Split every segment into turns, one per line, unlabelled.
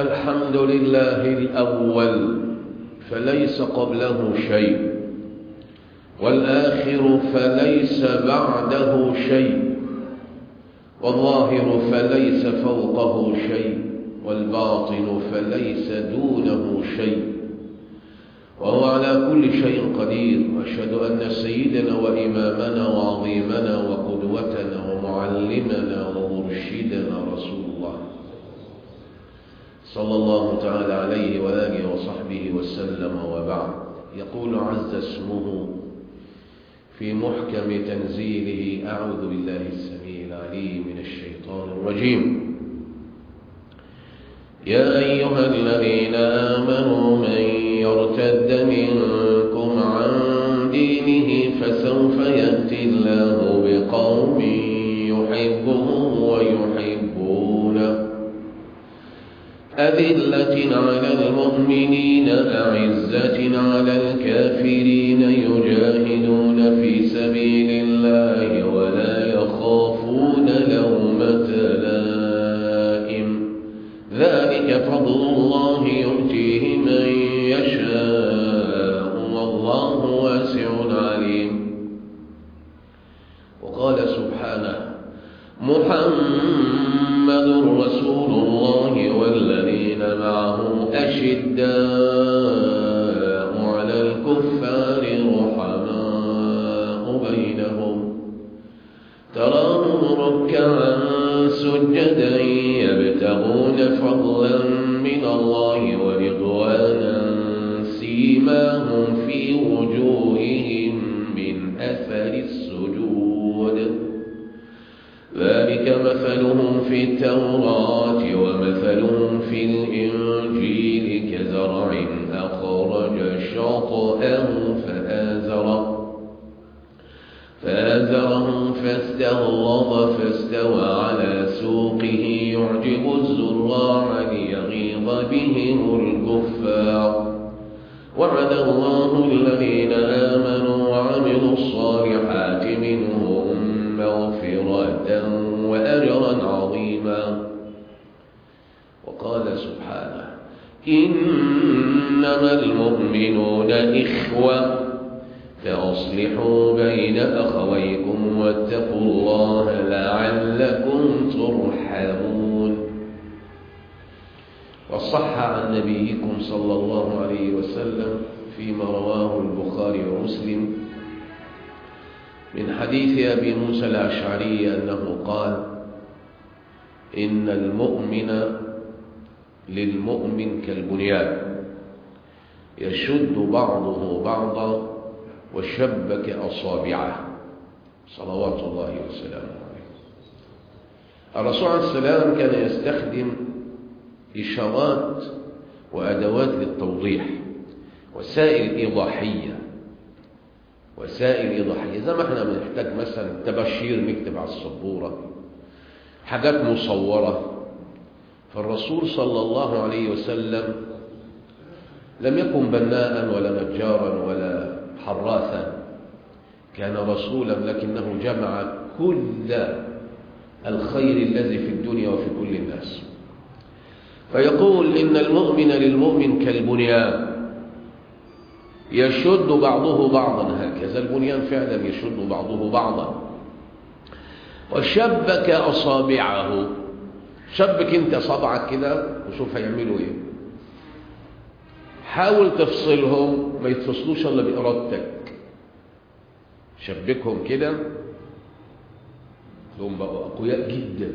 الحمد لله الأول فليس قبله شيء والآخر فليس بعده شيء والظاهر فليس فوقه شيء والباطن فليس دونه شيء وهو على كل شيء قدير واشهد ان سيدنا وامامنا وعظيمنا وقدوتنا ومعلمنا ومرشدنا رسول الله صلى الله تعالى عليه واله وصحبه وسلم وبعد يقول عز اسمه في محكم تنزيله اعوذ بالله السميع العليم من الشيطان الرجيم يا ايها الذين امنوا من يرتد منكم عن دينه فسوف يأتي الله بقوم يحبهم ويحبونه أذلة على المؤمنين أعزة على الكافرين يجاهدون في سبيل الله ولا يخافون لومة لائم ذلك فضل الله يؤتيه من يشاء والله واسع عليم وقال سبحانه محمد رسول الله والذين معه أشداء على الكفار رحماء بينهم تراهم ركعا سجدا يبتغون فضلا من الله ورضوانا سيماهم في وجوههم من أثر السجود ذلك مثلهم في التوراة ومثلهم في الإنجيل كزرع أخرج شطأه فآزره فآزره فاستغلظ فاستوى على سوقه يعجب الزراع ليغيظ بهم الكفار وعد الله الذين آمنوا وعملوا الصالحات منهم مغفرة وأجرا عظيما وقال سبحانه إنما المؤمنون إخوة فأصلحوا بين أخويكم واتقوا الله لعلكم ترحمون وصح عن نبيكم صلى الله عليه وسلم فيما رواه البخاري ومسلم من حديث أبي موسى الأشعري أنه قال إن المؤمن للمؤمن كالبنيان يشد بعضه بعضا وشبك أصابعه صلوات الله وسلامه عليه الرسول عليه السلام كان يستخدم إشارات وأدوات للتوضيح وسائل إيضاحية وسائل إيضاحية زي ما احنا بنحتاج مثلا تبشير نكتب على السبورة حاجات مصورة فالرسول صلى الله عليه وسلم لم يكن بناء ولا نجارا ولا حراثا كان رسولا لكنه جمع كل الخير الذي في الدنيا وفي كل الناس فيقول إن المؤمن للمؤمن كالبنيان يشد بعضه بعضا هكذا البنيان فعلا يشد بعضه بعضا وشبك أصابعه شبك انت صبعك كده وشوف هيعملوا ايه حاول تفصلهم ما يتفصلوش الا بإرادتك شبكهم كده لهم بقوا أقوياء جدا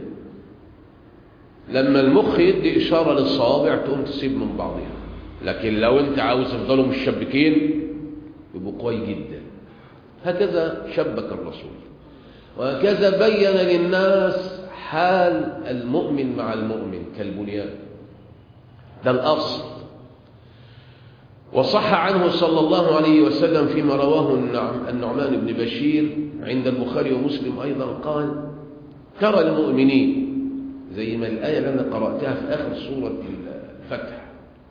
لما المخ يدي إشارة للصوابع تقوم تسيب من بعضها لكن لو انت عاوز تفضلوا مشبكين يبقوا قوي جدا هكذا شبك الرسول وهكذا بين للناس حال المؤمن مع المؤمن كالبنيان ده الأصل وصح عنه صلى الله عليه وسلم فيما رواه النعمان بن بشير عند البخاري ومسلم أيضا قال ترى المؤمنين زي ما الآية اللي أنا قرأتها في آخر سورة الفتح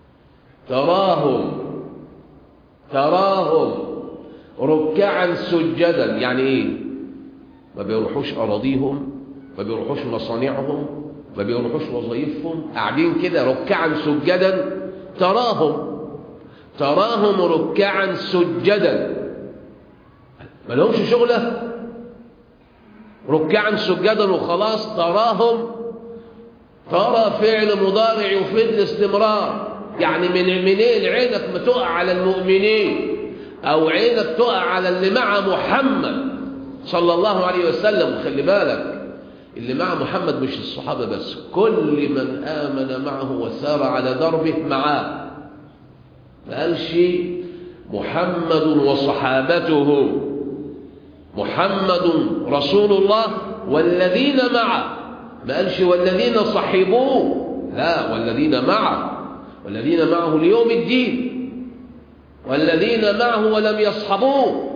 تراهم تراهم ركعا سجدا يعني ايه ما بيروحوش أراضيهم ما بيروحوش مصانعهم ما بيروحوش وظائفهم قاعدين كده ركعا سجدا تراهم تراهم ركعا سجدا ما لهمش شغله ركعا سجدا وخلاص تراهم ترى فعل مضارع يفيد الاستمرار يعني من منين عينك ما تقع على المؤمنين او عينك تقع على اللي مع محمد صلى الله عليه وسلم خلي بالك اللي مع محمد مش الصحابة بس كل من آمن معه وسار على دربه معاه ما قالش محمد وصحابته محمد رسول الله والذين معه ما قالش والذين صحبوه لا والذين معه والذين معه ليوم الدين والذين معه ولم يصحبوه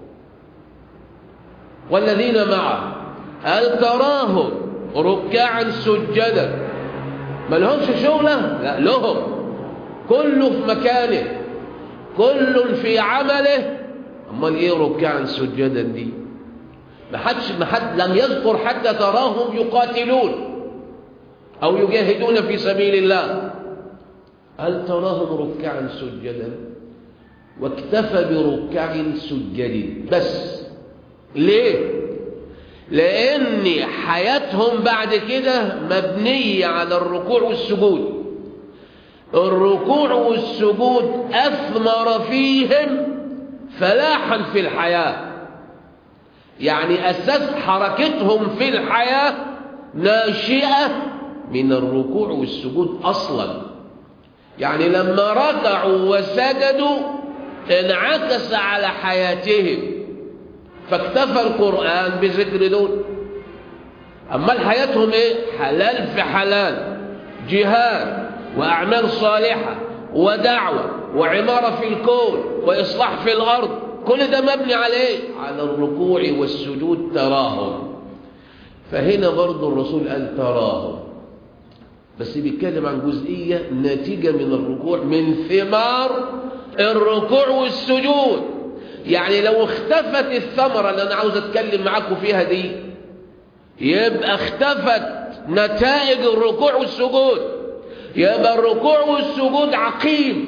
والذين معه هل تراهم ركعا سجدا ما لهمش شغلة لا لهم كله في مكانه كل في عمله امال ايه ركعا سجدا دي ما حدش ما حد لم يذكر حتى تراهم يقاتلون او يجاهدون في سبيل الله هل تراهم ركعا سجدا واكتفى بركع سجد بس ليه لأن حياتهم بعد كده مبنية على الركوع والسجود الركوع والسجود أثمر فيهم فلاحا في الحياة يعني أساس حركتهم في الحياة ناشئة من الركوع والسجود أصلا يعني لما ركعوا وسجدوا انعكس على حياتهم فاكتفى القرآن بذكر دول أما حياتهم إيه؟ حلال في حلال جهاد وأعمال صالحة ودعوة وعمارة في الكون وإصلاح في الأرض كل ده مبني على إيه؟ على الركوع والسجود تراهم فهنا برضو الرسول قال تراهم بس بيتكلم عن جزئية ناتجة من الركوع من ثمار الركوع والسجود يعني لو اختفت الثمرة اللي أنا عاوز أتكلم معاكم فيها دي يبقى اختفت نتائج الركوع والسجود يبقى الركوع والسجود عقيم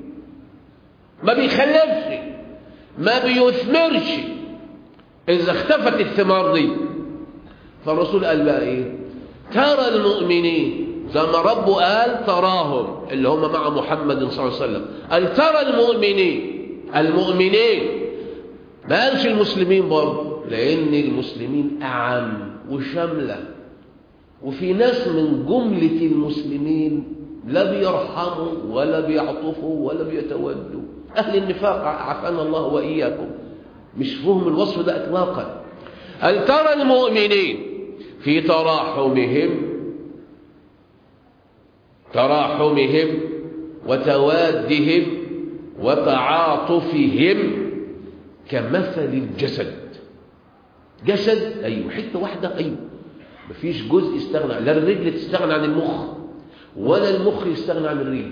ما بيخلفش ما بيثمرش إذا اختفت الثمار دي فالرسول قال بقى إيه ترى المؤمنين زي ما ربه قال تراهم اللي هم مع محمد صلى الله عليه وسلم قال ترى المؤمنين المؤمنين ما قالش المسلمين برضه لأن المسلمين أعم وشاملة وفي ناس من جملة المسلمين لا بيرحموا ولا بيعطفوا ولا بيتودوا أهل النفاق عافانا الله وإياكم مش فهم الوصف ده إطلاقا هل ترى المؤمنين في تراحمهم تراحمهم وتوادهم وتعاطفهم كمثل الجسد جسد أيوه حتة واحدة أيوه مفيش جزء يستغنى لا الرجل تستغنى عن المخ ولا المخ يستغنى عن الرجل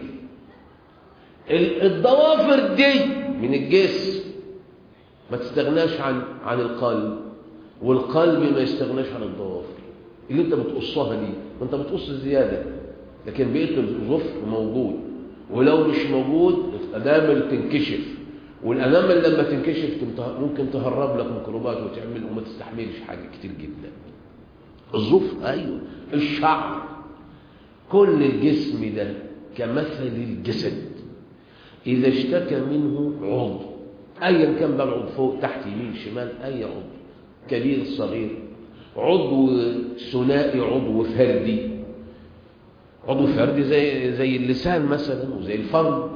الضوافر دي من الجسم ما تستغناش عن عن القلب والقلب ما يستغناش عن الضوافر اللي انت بتقصها دي وانت بتقص زياده لكن بقيه الظفر موجود ولو مش موجود الانامل تنكشف والانامل لما تنكشف ممكن تهرب لك ميكروبات وتعمل وما تستحملش حاجه كتير جدا الظفر ايوه الشعر كل الجسم ده كمثل الجسد اذا اشتكى منه عضو ايا كان بقى العضو فوق تحت يمين شمال اي عضو كبير صغير عضو ثنائي عضو فردي عضو فردي زي زي اللسان مثلا وزي الفرج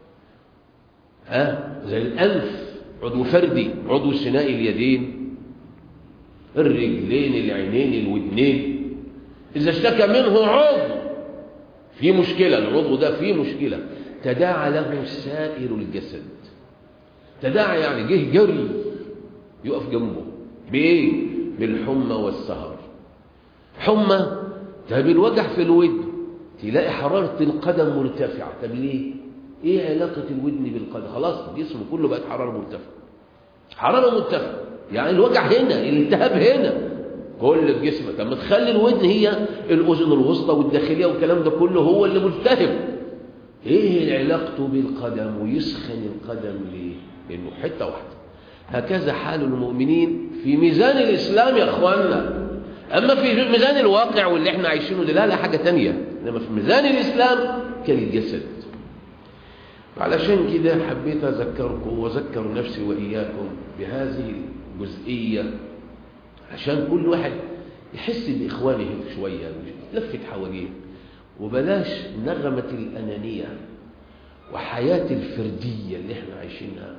ها أه؟ زي الانف عضو فردي عضو ثنائي اليدين الرجلين العينين الودنين اذا اشتكى منه عضو في مشكله العضو ده فيه مشكله تداعى له سائر الجسد تداعى يعني جه جري يقف جنبه بايه بالحمى والسهر حمى طب الوجع في الودن تلاقي حرارة القدم مرتفعة طب ليه ايه علاقة الودن بالقدم خلاص الجسم كله بقت حرارة مرتفعة حرارة مرتفعة يعني الوجع هنا الالتهاب هنا كل جسمك طب ما تخلي الودن هي الاذن الوسطى والداخليه والكلام ده كله هو اللي ملتهب ايه علاقته بالقدم ويسخن القدم ليه لانه حته واحده هكذا حال المؤمنين في ميزان الاسلام يا اخواننا اما في ميزان الواقع واللي احنا عايشينه ده لا لا حاجه تانية انما في ميزان الاسلام كالجسد علشان كده حبيت اذكركم واذكر نفسي واياكم بهذه الجزئيه عشان كل واحد يحس باخوانه شويه لفت حواليه وبلاش نغمه الانانيه وحياه الفرديه اللي احنا عايشينها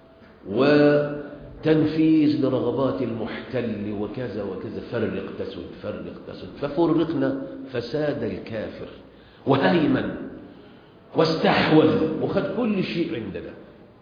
وتنفيذ لرغبات المحتل وكذا وكذا فرق تسد فرق تسد ففرقنا فساد الكافر وهيمن واستحوذ وخد كل شيء عندنا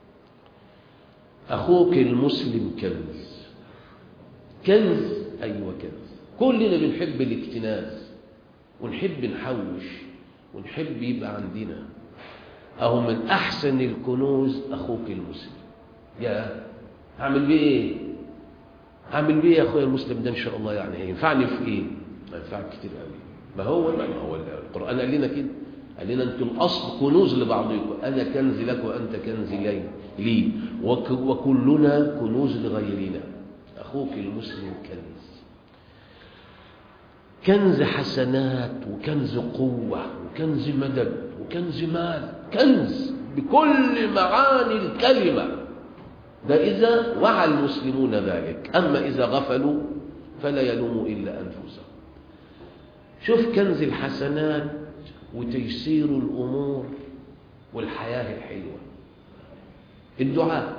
أخوك المسلم كنز كنز أيوة كنز كلنا بنحب الاكتناز ونحب نحوش ونحب يبقى عندنا أهو من أحسن الكنوز أخوك المسلم يا هعمل بيه إيه هعمل بيه يا أخويا المسلم ده إن شاء الله يعني هينفعني في إيه ما ينفعك كتير قوي ما هو ما هو القرآن قال لنا كده قال لنا انتم الاصل كنوز لبعضكم انا كنز لك وانت كنز لي لي وكلنا كنوز لغيرنا اخوك المسلم كنز كنز حسنات وكنز قوه وكنز مدد وكنز مال كنز بكل معاني الكلمه ده اذا وعى المسلمون ذلك اما اذا غفلوا فلا يلوموا الا انفسهم شوف كنز الحسنات وتيسير الأمور والحياة الحلوة الدعاء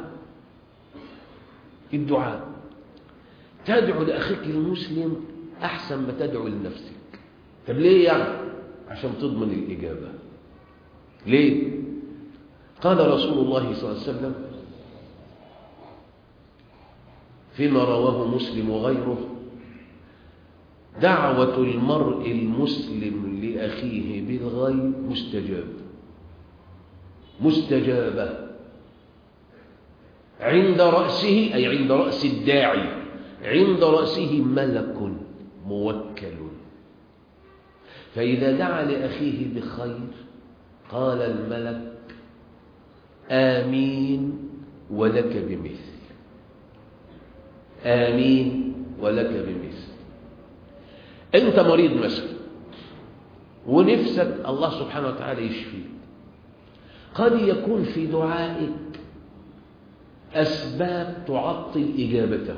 الدعاء تدعو لأخيك المسلم أحسن ما تدعو لنفسك طب ليه يعني عشان تضمن الإجابة ليه قال رسول الله صلى الله عليه وسلم فيما رواه مسلم وغيره دعوة المرء المسلم لأخيه بالغيب مستجابة مستجابة عند رأسه أي عند رأس الداعي عند رأسه ملك موكل فإذا دعا لأخيه بخير قال الملك آمين ولك بمثل آمين ولك بمثل أنت مريض مثلا ونفسك الله سبحانه وتعالى يشفيك قد يكون في دعائك أسباب تعطل إجابته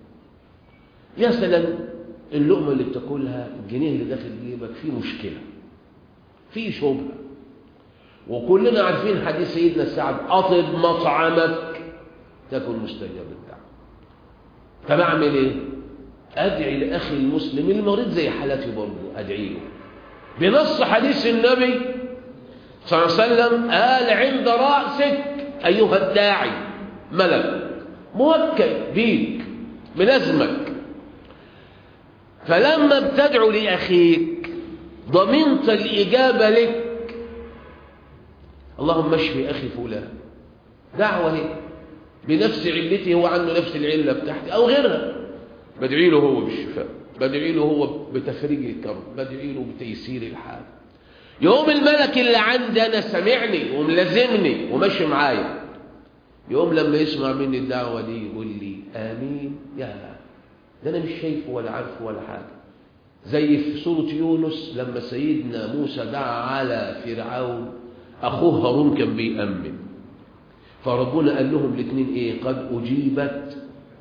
مثلا اللقمة اللي بتاكلها الجنيه اللي داخل جيبك فيه مشكلة فيه شبهة وكلنا عارفين حديث سيدنا سعد أطب مطعمك تكن مستجاب الدعوة طب أعمل إيه؟ أدعي لأخي المسلم المريض زي حالتي برضه أدعي له بنص حديث النبي صلى الله عليه وسلم قال عند رأسك أيها الداعي ملك موكل بيك ملازمك فلما بتدعو لأخيك ضمنت الإجابة لك اللهم اشفي أخي فلان دعوة هي بنفس علتي هو عنده نفس العلة بتاعتي أو غيرها بدعي له هو بالشفاء بدعي له هو بتفريج الكرب بدعي له بتيسير الحال يوم الملك اللي عندي أنا سمعني وملازمني وماشي معايا يوم لما يسمع مني الدعوة دي يقول لي آمين يا ده أنا مش شايفه ولا عارفه ولا حاجة زي في سورة يونس لما سيدنا موسى دعا على فرعون أخوه هارون كان بيأمن فربنا قال لهم الاثنين إيه قد أجيبت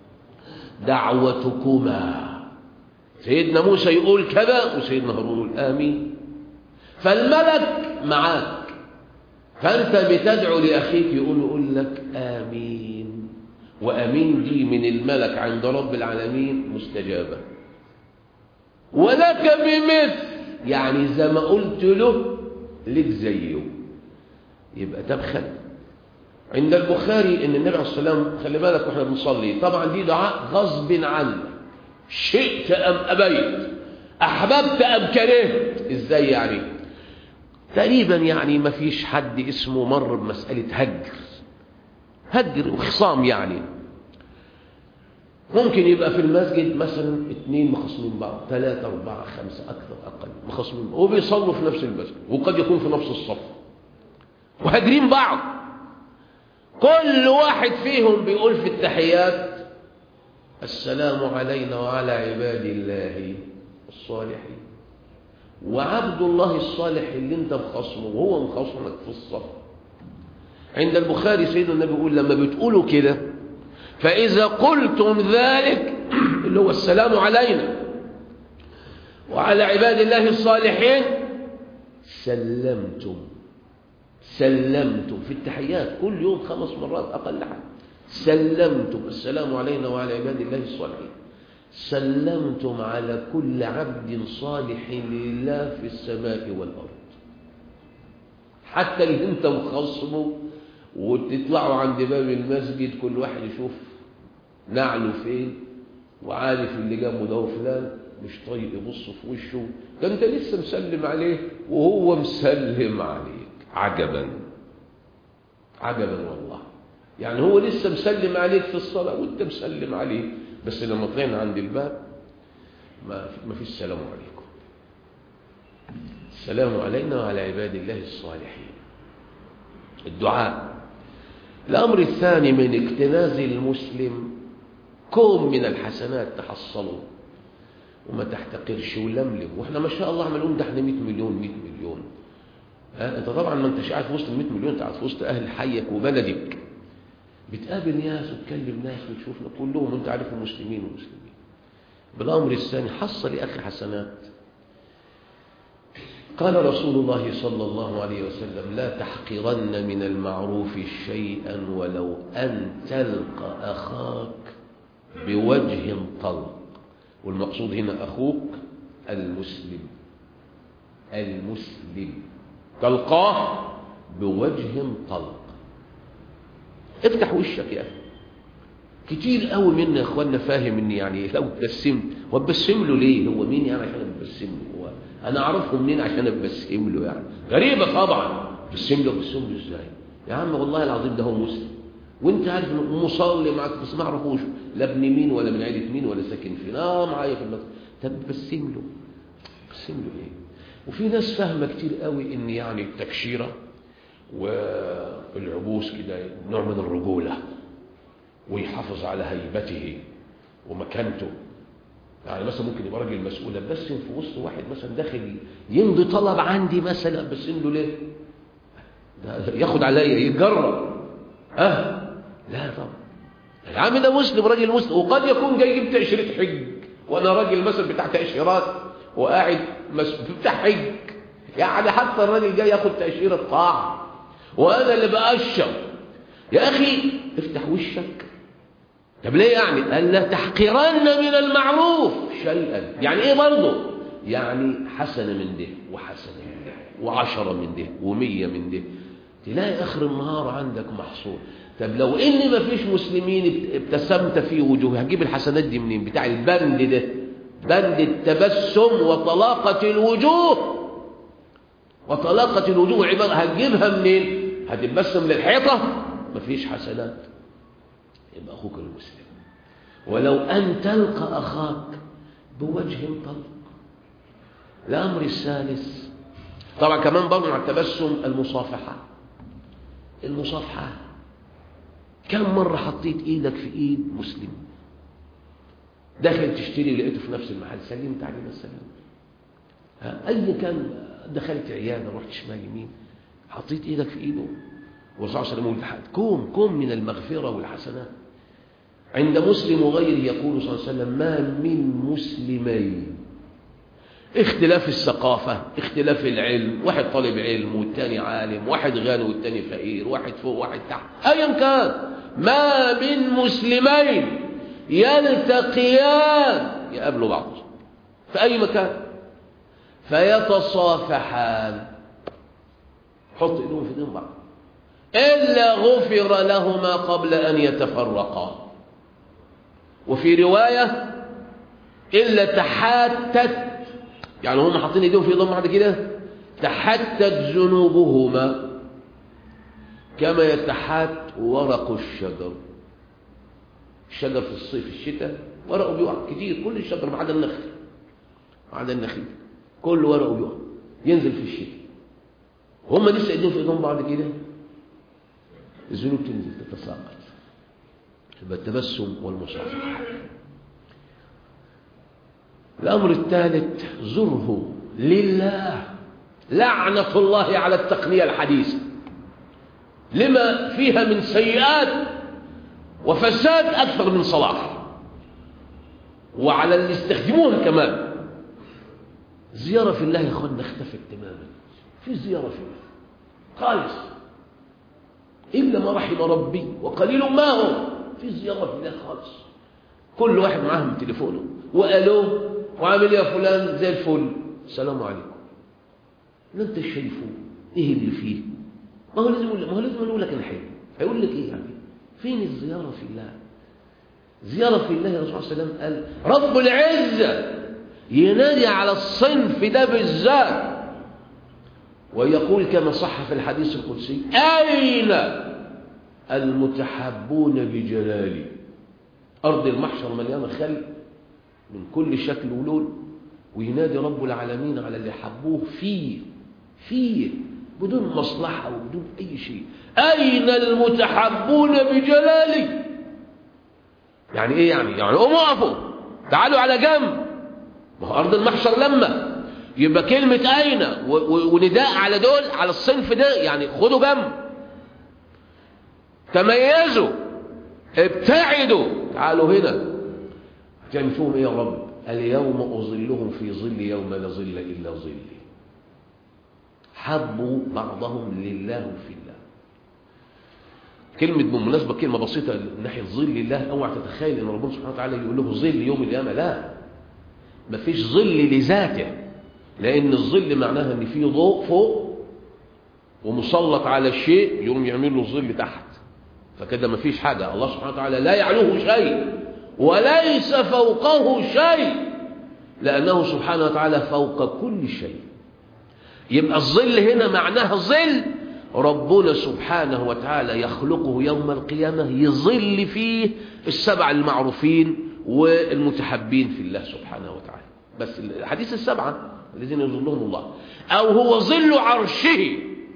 دعوتكما سيدنا موسى يقول كذا وسيدنا هارون يقول آمين فالملك معاك فأنت بتدعو لأخيك يقول يقول لك آمين وأمين دي من الملك عند رب العالمين مستجابة ولك بمثل يعني زي ما قلت له لك زيه يبقى تبخل عند البخاري ان النبي عليه الصلاه والسلام خلي بالك واحنا بنصلي طبعا دي دعاء غصب عنك شئت ام ابيت احببت ام كرهت ازاي يعني تقريبا يعني ما فيش حد اسمه مر بمساله هجر هجر وخصام يعني ممكن يبقى في المسجد مثلا اثنين مخصمين بعض ثلاثة أربعة خمسة أكثر أقل مخصمين بعض وبيصلوا في نفس المسجد وقد يكون في نفس الصف وهاجرين بعض كل واحد فيهم بيقول في التحيات السلام علينا وعلى عباد الله الصالحين وعبد الله الصالح اللي انت مخصمه وهو مخصمك في الصف عند البخاري سيدنا النبي يقول لما بتقولوا كده فإذا قلتم ذلك اللي هو السلام علينا وعلى عباد الله الصالحين سلمتم سلمتم في التحيات كل يوم خمس مرات أقل حاجة سلمتم السلام علينا وعلى عباد الله الصالحين سلمتم على كل عبد صالح لله في السماء والأرض حتى اللي انت مخصمه وتطلعوا عند باب المسجد كل واحد يشوف نعله فين وعارف اللي جنبه ده فلان مش طايق يبص في وشه ده انت لسه مسلم عليه وهو مسلم عليك عجبا عجبا والله يعني هو لسه مسلم عليك في الصلاة وانت مسلم عليه بس لما طلعنا عند الباب ما ما فيش سلام عليكم السلام علينا وعلى عباد الله الصالحين الدعاء الأمر الثاني من اكتناز المسلم كوم من الحسنات تحصلوا وما تحتقرش ولملم واحنا ما شاء الله عملون ده احنا 100 مليون 100 مليون ها انت طبعا ما انتش قاعد في وسط 100 مليون انت قاعد في وسط اهل حيك وبلدك بتقابل ناس وتكلم ناس وتشوفنا كلهم انت عارف المسلمين والمسلمين بالامر الثاني حصل يا اخي حسنات قال رسول الله صلى الله عليه وسلم لا تحقرن من المعروف شيئا ولو أن تلقى أخاك بوجه طلق والمقصود هنا أخوك المسلم المسلم تلقاه بوجه طلق افتح وشك يا أخي كتير قوي منا يا اخوانا فاهم ان يعني لو ابتسمت هو ابتسم له ليه هو مين يعني عشان ابتسم له هو انا اعرفه منين عشان ابتسم له يعني غريبه طبعا ابتسم له ابتسم له ازاي يا عم والله العظيم ده هو مسلم وانت عارف انه مصلي معاك بس ما اعرفوش لا ابن مين ولا من عيله مين ولا ساكن فين اه معايا في المسجد طب ابتسم له ابتسم له ايه وفي ناس فاهمه كتير قوي ان يعني التكشيره والعبوس كده نوع من الرجوله ويحافظ على هيبته ومكانته يعني مثلا ممكن يبقى راجل مسؤول بس في وسط واحد مثلا داخل يمضي طلب عندي مثلا بس له ليه ده ياخد عليا يتجرب اه لا طبعا يا عم ده مسلم راجل مسلم وقد يكون جاي يجيب تأشيرة حج وانا راجل مثلا بتاع تأشيرات وقاعد بتاع حج يعني حتى الراجل جاي ياخد تأشيرة طاعة وانا اللي بأشر يا اخي افتح وشك طب ليه يعني قال لا تحقرن من المعروف شيئا يعني ايه برضه يعني حسنه من ده وحسنه من ده وعشرة من ده ومية من ده تلاقي اخر النهار عندك محصول طب لو ان ما فيش مسلمين ابتسمت في وجوه هتجيب الحسنات دي منين بتاع البند ده بند التبسم وطلاقة الوجوه وطلاقة الوجوه عبارة هتجيبها منين هتتبسم للحيطة مفيش حسنات يبقى أخوك المسلم ولو أن تلقى أخاك بوجه طلق الأمر الثالث طبعا كمان برضه مع التبسم المصافحة المصافحة كم مرة حطيت إيدك في إيد مسلم داخل تشتري لقيته في نفس المحل سلمت عليه السلام أي كان دخلت عيادة رحت شمال يمين حطيت إيدك في إيده والرسول صلى الله عليه وسلم كوم كوم من المغفرة والحسنات عند مسلم وغيره يقول صلى الله عليه وسلم ما من مسلمين اختلاف الثقافة اختلاف العلم واحد طالب علم والتاني عالم واحد غني والتاني فقير واحد فوق واحد تحت ايا كان ما من مسلمين يلتقيان يقابلوا بعض في اي مكان فيتصافحان حط ايدهم في ايدين بعض إلا غفر لهما قبل أن يتفرقا وفي رواية إلا تحاتت يعني هم حاطين ايديهم في ايدهم بعد كده تحتت ذنوبهما كما يتحات ورق الشجر الشجر في الصيف في الشتاء ورقه بيقع كتير كل الشجر ما عدا النخل ما عدا النخيل كل ورقه بيقع ينزل في الشتاء هم لسه ايدين في ايدهم بعد كده الذنوب تنزل تتساقط يبقى التبسم والمصافحه الامر الثالث زره لله لعنه الله على التقنيه الحديثه لما فيها من سيئات وفساد اكثر من صلاح وعلى اللي يستخدموها كمان زياره في الله يا اخوانا اختفت تماما في زياره في الله خالص إلا ما رحم ربي وقليل ما هو في زيارة في الله خالص كل واحد معاه من تليفونه وقالوا وعامل يا فلان زي الفل السلام عليكم لا انت شايفه ايه اللي فيه ما هو لازم يقول ما هو لازم يقول لك الحلو هيقول لك ايه يعني فين الزيارة في الله زيارة في الله الرسول صلى الله عليه وسلم قال رب العزة ينادي على الصنف ده بالذات ويقول كما صح في الحديث القدسي أين المتحبون بجلالي أرض المحشر مليانة خلق من كل شكل ولون وينادي رب العالمين على اللي حبوه فيه فيه بدون مصلحة وبدون أي شيء أين المتحبون بجلالي يعني إيه يعني يعني قوموا وقفوا تعالوا على جنب ما هو أرض المحشر لما يبقى كلمة أين ونداء على دول على الصنف ده يعني خدوا جنب تميزوا ابتعدوا تعالوا هنا هتعمل فيهم ايه يا رب اليوم أظلهم في ظل يوم لا ظل إلا ظلي حبوا بعضهم لله في الله كلمة بالمناسبة كلمة بسيطة من ناحية ظل الله اوعى تتخيل ان ربنا سبحانه وتعالى يقول له ظل يوم القيامة لا مفيش ظل لذاته لأن الظل معناها ان في ضوء فوق ومسلط على الشيء يقوم يعمل له ظل تحت فكده مفيش حاجة الله سبحانه وتعالى لا يعلوه شيء وليس فوقه شيء لأنه سبحانه وتعالى فوق كل شيء يبقى الظل هنا معناها ظل ربنا سبحانه وتعالى يخلقه يوم القيامة يظل فيه السبع المعروفين والمتحبين في الله سبحانه وتعالى بس الحديث السبعة الذين يظلهم الله أو هو ظل عرشه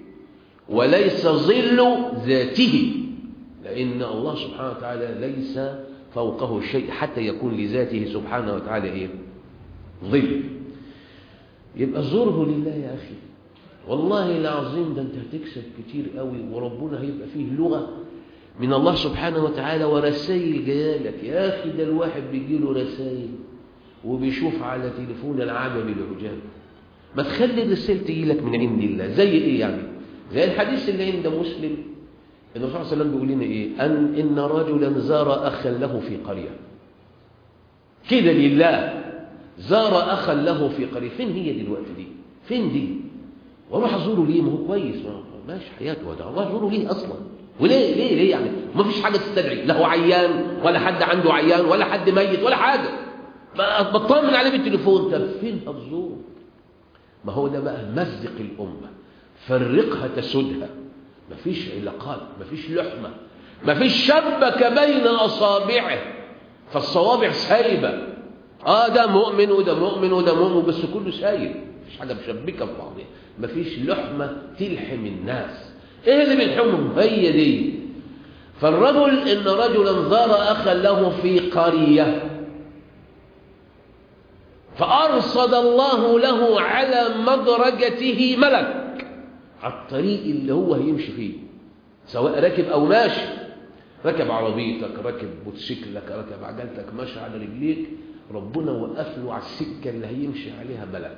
وليس ظل ذاته لأن الله سبحانه وتعالى ليس فوقه شيء حتى يكون لذاته سبحانه وتعالى إيه؟ ظل يبقى زره لله يا أخي والله العظيم ده أنت هتكسب كتير قوي وربنا هيبقى فيه لغة من الله سبحانه وتعالى ورسائل جايالك يا أخي ده الواحد بيجيله رسائل وبيشوف على تليفون العامل العجاب ما تخلي الرسالة تجي لك من عند الله زي ايه يعني زي الحديث اللي عند مسلم النبي صلى الله عليه وسلم بيقول لنا ايه ان ان رجلا زار اخا له في قريه كده لله زار اخا له في قريه فين هي دلوقتي دي فين دي واروح ازوره ليه ما هو كويس ما ماشي حياته ده الله ازوره ليه اصلا وليه ليه ليه يعني ما فيش حاجه تستدعي لا هو عيان ولا حد عنده عيان ولا حد ميت ولا حاجه بطمن عليه بالتليفون طب فين هتزوره ما هو ده بقى مزق الامه فرقها تسدها مفيش علاقات مفيش لحمه مفيش شبكه بين اصابعه فالصوابع سايبه اه ده مؤمن وده مؤمن وده مؤمن بس كله سايب مفيش حاجه مشبكه في بعضها مفيش لحمه تلحم الناس ايه اللي بيلحمهم هي دي فالرجل ان رجلا زار اخا له في قريه فارصد الله له على مدرجته ملك على الطريق اللي هو هيمشي فيه سواء راكب او ماشي ركب عربيتك راكب موتوسيكلك راكب عجلتك ماشي على رجليك ربنا وقف له على السكه اللي هيمشي عليها ملك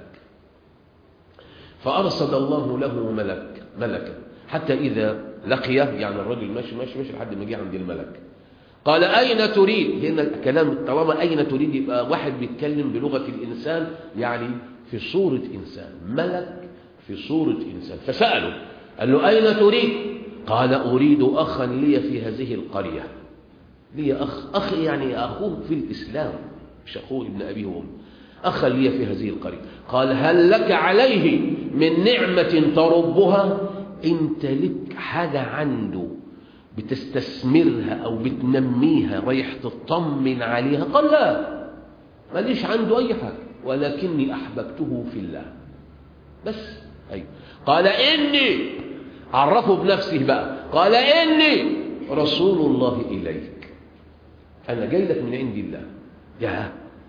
فارصد الله له ملك ملكا حتى اذا لقيه يعني الرجل ماشي ماشي ماشي لحد ما جه عند الملك قال أين تريد هنا الكلام طالما أين تريد يبقى واحد بيتكلم بلغة الإنسان يعني في صورة إنسان ملك في صورة إنسان فسأله قال له أين تريد قال أريد أخا لي في هذه القرية لي أخ أخ يعني أخوه في الإسلام مش أخوه ابن أبيه وأمه أخا لي في هذه القرية قال هل لك عليه من نعمة تربها انت لك حاجة عنده بتستثمرها أو بتنميها رايح تطمن عليها قال لا ماليش عنده أي حاجة ولكني أحببته في الله بس أيوه قال إني عرفه بنفسه بقى قال إني رسول الله إليك أنا جاي لك من عند الله يا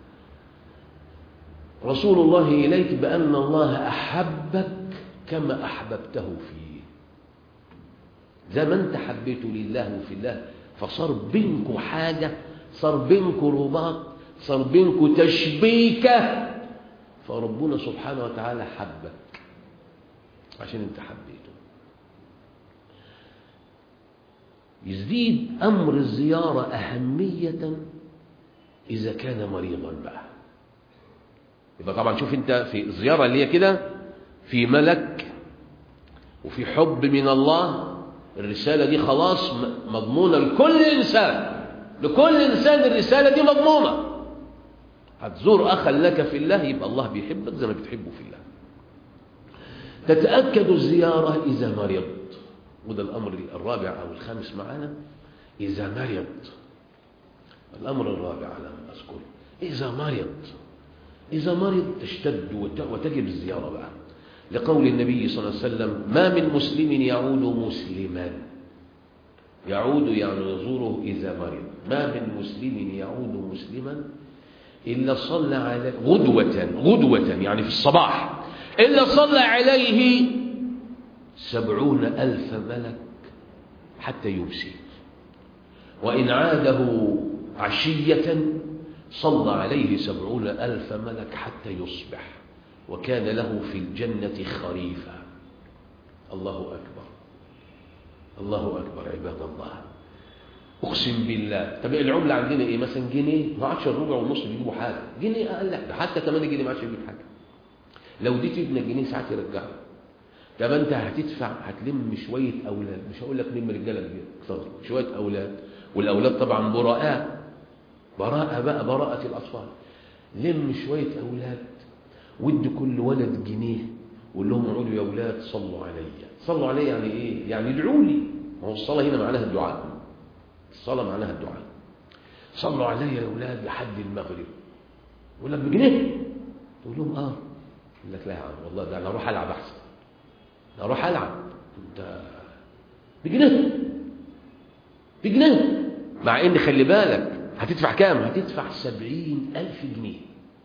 رسول الله إليك بأن الله أحبك كما أحببته فيه زي ما أنت حبيته لله وفي الله فصار بينكم حاجة صار بينكم رباط صار بينكم تشبيكة فربنا سبحانه وتعالى حبك عشان انت حبيته يزيد أمر الزيارة أهمية إذا كان مريضا بقى يبقى طبعا شوف انت في الزيارة اللي هي كده في ملك وفي حب من الله الرسالة دي خلاص مضمونة لكل إنسان لكل إنسان الرسالة دي مضمونة هتزور أخا لك في الله يبقى الله بيحبك زي ما بتحبه في الله تتأكد الزيارة إذا مرض وده الأمر الرابع أو الخامس معنا إذا مرض الأمر الرابع على ما أذكر إذا مرض إذا مرض تشتد وتجب الزيارة بقى لقول النبي صلى الله عليه وسلم ما من مسلم يعود مسلما يعود يعني يزوره إذا مرض ما من مسلم يعود مسلما إلا صلى عليه غدوة غدوة يعني في الصباح إلا صلى عليه سبعون ألف ملك حتى يمسي وإن عاده عشية صلى عليه سبعون ألف ملك حتى يصبح وكان له في الجنة خريفا الله أكبر الله أكبر عباد الله أقسم بالله طب العملة عندنا إيه مثلا جنيه ما عادش الربع والنص بيجيبوا حاجة جنيه أقل ده حتى 8 جنيه ما عادش يجيب حاجة لو دي تبنى الجنيه ساعات يرجعه طب أنت هتدفع هتلم شوية أولاد مش هقول لك لم رجالة كتير شوية أولاد والأولاد طبعا براءات براءة بقى براءة الأطفال لم شوية أولاد ودي كل ولد جنيه وقول لهم اقعدوا يا أولاد صلوا علي صلوا علي يعني إيه؟ يعني ادعوا لي ما هو الصلاة هنا معناها الدعاء الصلاة معناها الدعاء صلوا علي يا أولاد لحد المغرب يقول لك بجنيه تقول لهم آه يقول لك لا يا عم والله ده أنا أروح ألعب أحسن أنا أروح ألعب أنت بجنيه بجنيه مع إن خلي بالك هتدفع كام هتدفع سبعين ألف جنيه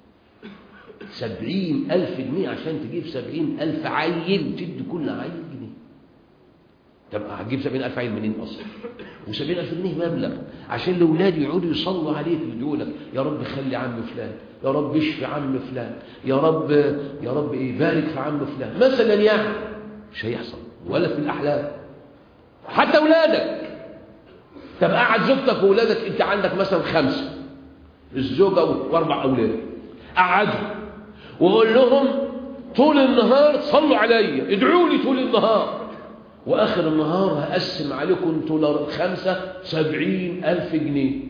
سبعين ألف جنيه عشان تجيب سبعين ألف عيل تدي كل عيل جنيه طب هتجيب سبعين ألف عيل منين أصلا وسبعين ألف جنيه مبلغ عشان الأولاد يقعدوا يصلوا عليك ويدعوا لك يا رب خلي عم فلان يا رب اشفي عم فلان يا رب يا رب ايه بارك في عم فلان مثلا يعني مش هيحصل ولا في الأحلام حتى أولادك طب قعد زوجتك واولادك انت عندك مثلا خمسه الزوجه واربع اولاد قعدوا وقول لهم طول النهار صلوا عليا ادعوا لي طول النهار واخر النهار هقسم عليكم انتوا الخمسه سبعين الف جنيه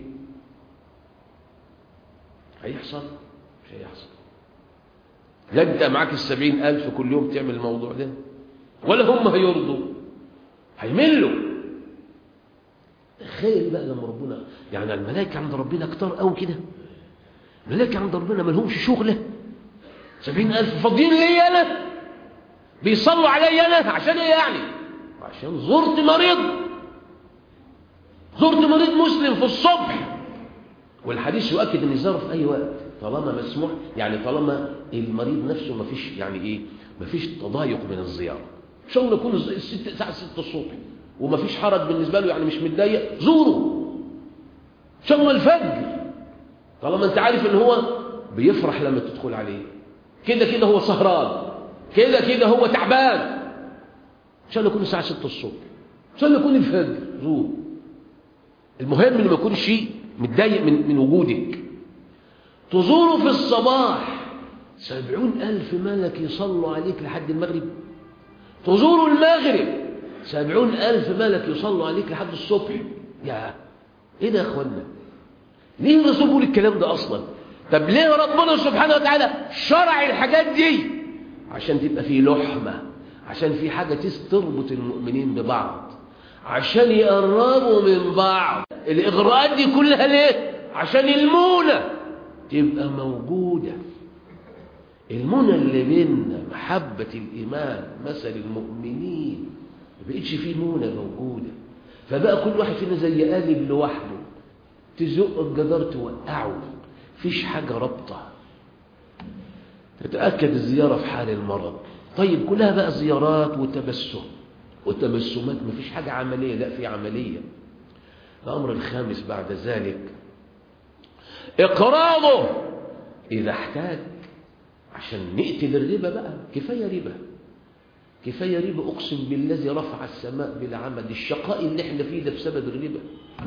هيحصل مش هيحصل لا انت معاك السبعين الف كل يوم تعمل الموضوع ده ولا هم هيرضوا هيملوا تخيل بقى لما ربنا يعني الملائكة عند ربنا كتار قوي كده الملائكة عند ربنا ما لهمش شغلة سبعين ألف فاضيين لي أنا بيصلوا علي أنا عشان إيه يعني عشان زرت مريض زرت مريض مسلم في الصبح والحديث يؤكد ان الزيارة في أي وقت طالما مسموح يعني طالما المريض نفسه ما فيش يعني إيه ما فيش تضايق من الزيارة إن شاء الله يكون الست ساعة 6 الصبح وما فيش حرج بالنسبة له يعني مش متضايق زوره إن شاء الله الفجر طالما أنت عارف إن هو بيفرح لما تدخل عليه كده كده هو سهران كده كده هو تعبان إن شاء الله يكون الساعة 6 الصبح إن شاء الله يكون الفجر زوره المهم إنه ما يكونش متضايق من, من وجودك تزوره في الصباح سبعون ألف ملك يصلوا عليك لحد المغرب تزوروا المغرب سبعون ألف ملك يصلوا عليك لحد الصبح يا إيه ده يا أخوانا ليه الرسول بيقول الكلام ده أصلا طب ليه ربنا سبحانه وتعالى شرع الحاجات دي عشان تبقى في لحمة عشان في حاجة تربط المؤمنين ببعض عشان يقربوا من بعض الإغراءات دي كلها ليه عشان المونة تبقى موجودة المنى اللي بيننا محبة الإيمان مثل المؤمنين ما بقتش فيه منى موجودة فبقى كل واحد فينا زي قالب لوحده تزق الجدار توقعه فيش حاجة رابطة تتأكد الزيارة في حال المرض طيب كلها بقى زيارات وتبسم وتبسمات مفيش حاجة عملية لا في عملية الأمر الخامس بعد ذلك إقراضه إذا احتاج عشان نقتل الربا بقى كفاية ربا كفاية ربا أقسم بالذي رفع السماء بالعمد الشقاء اللي احنا فيه ده بسبب الربا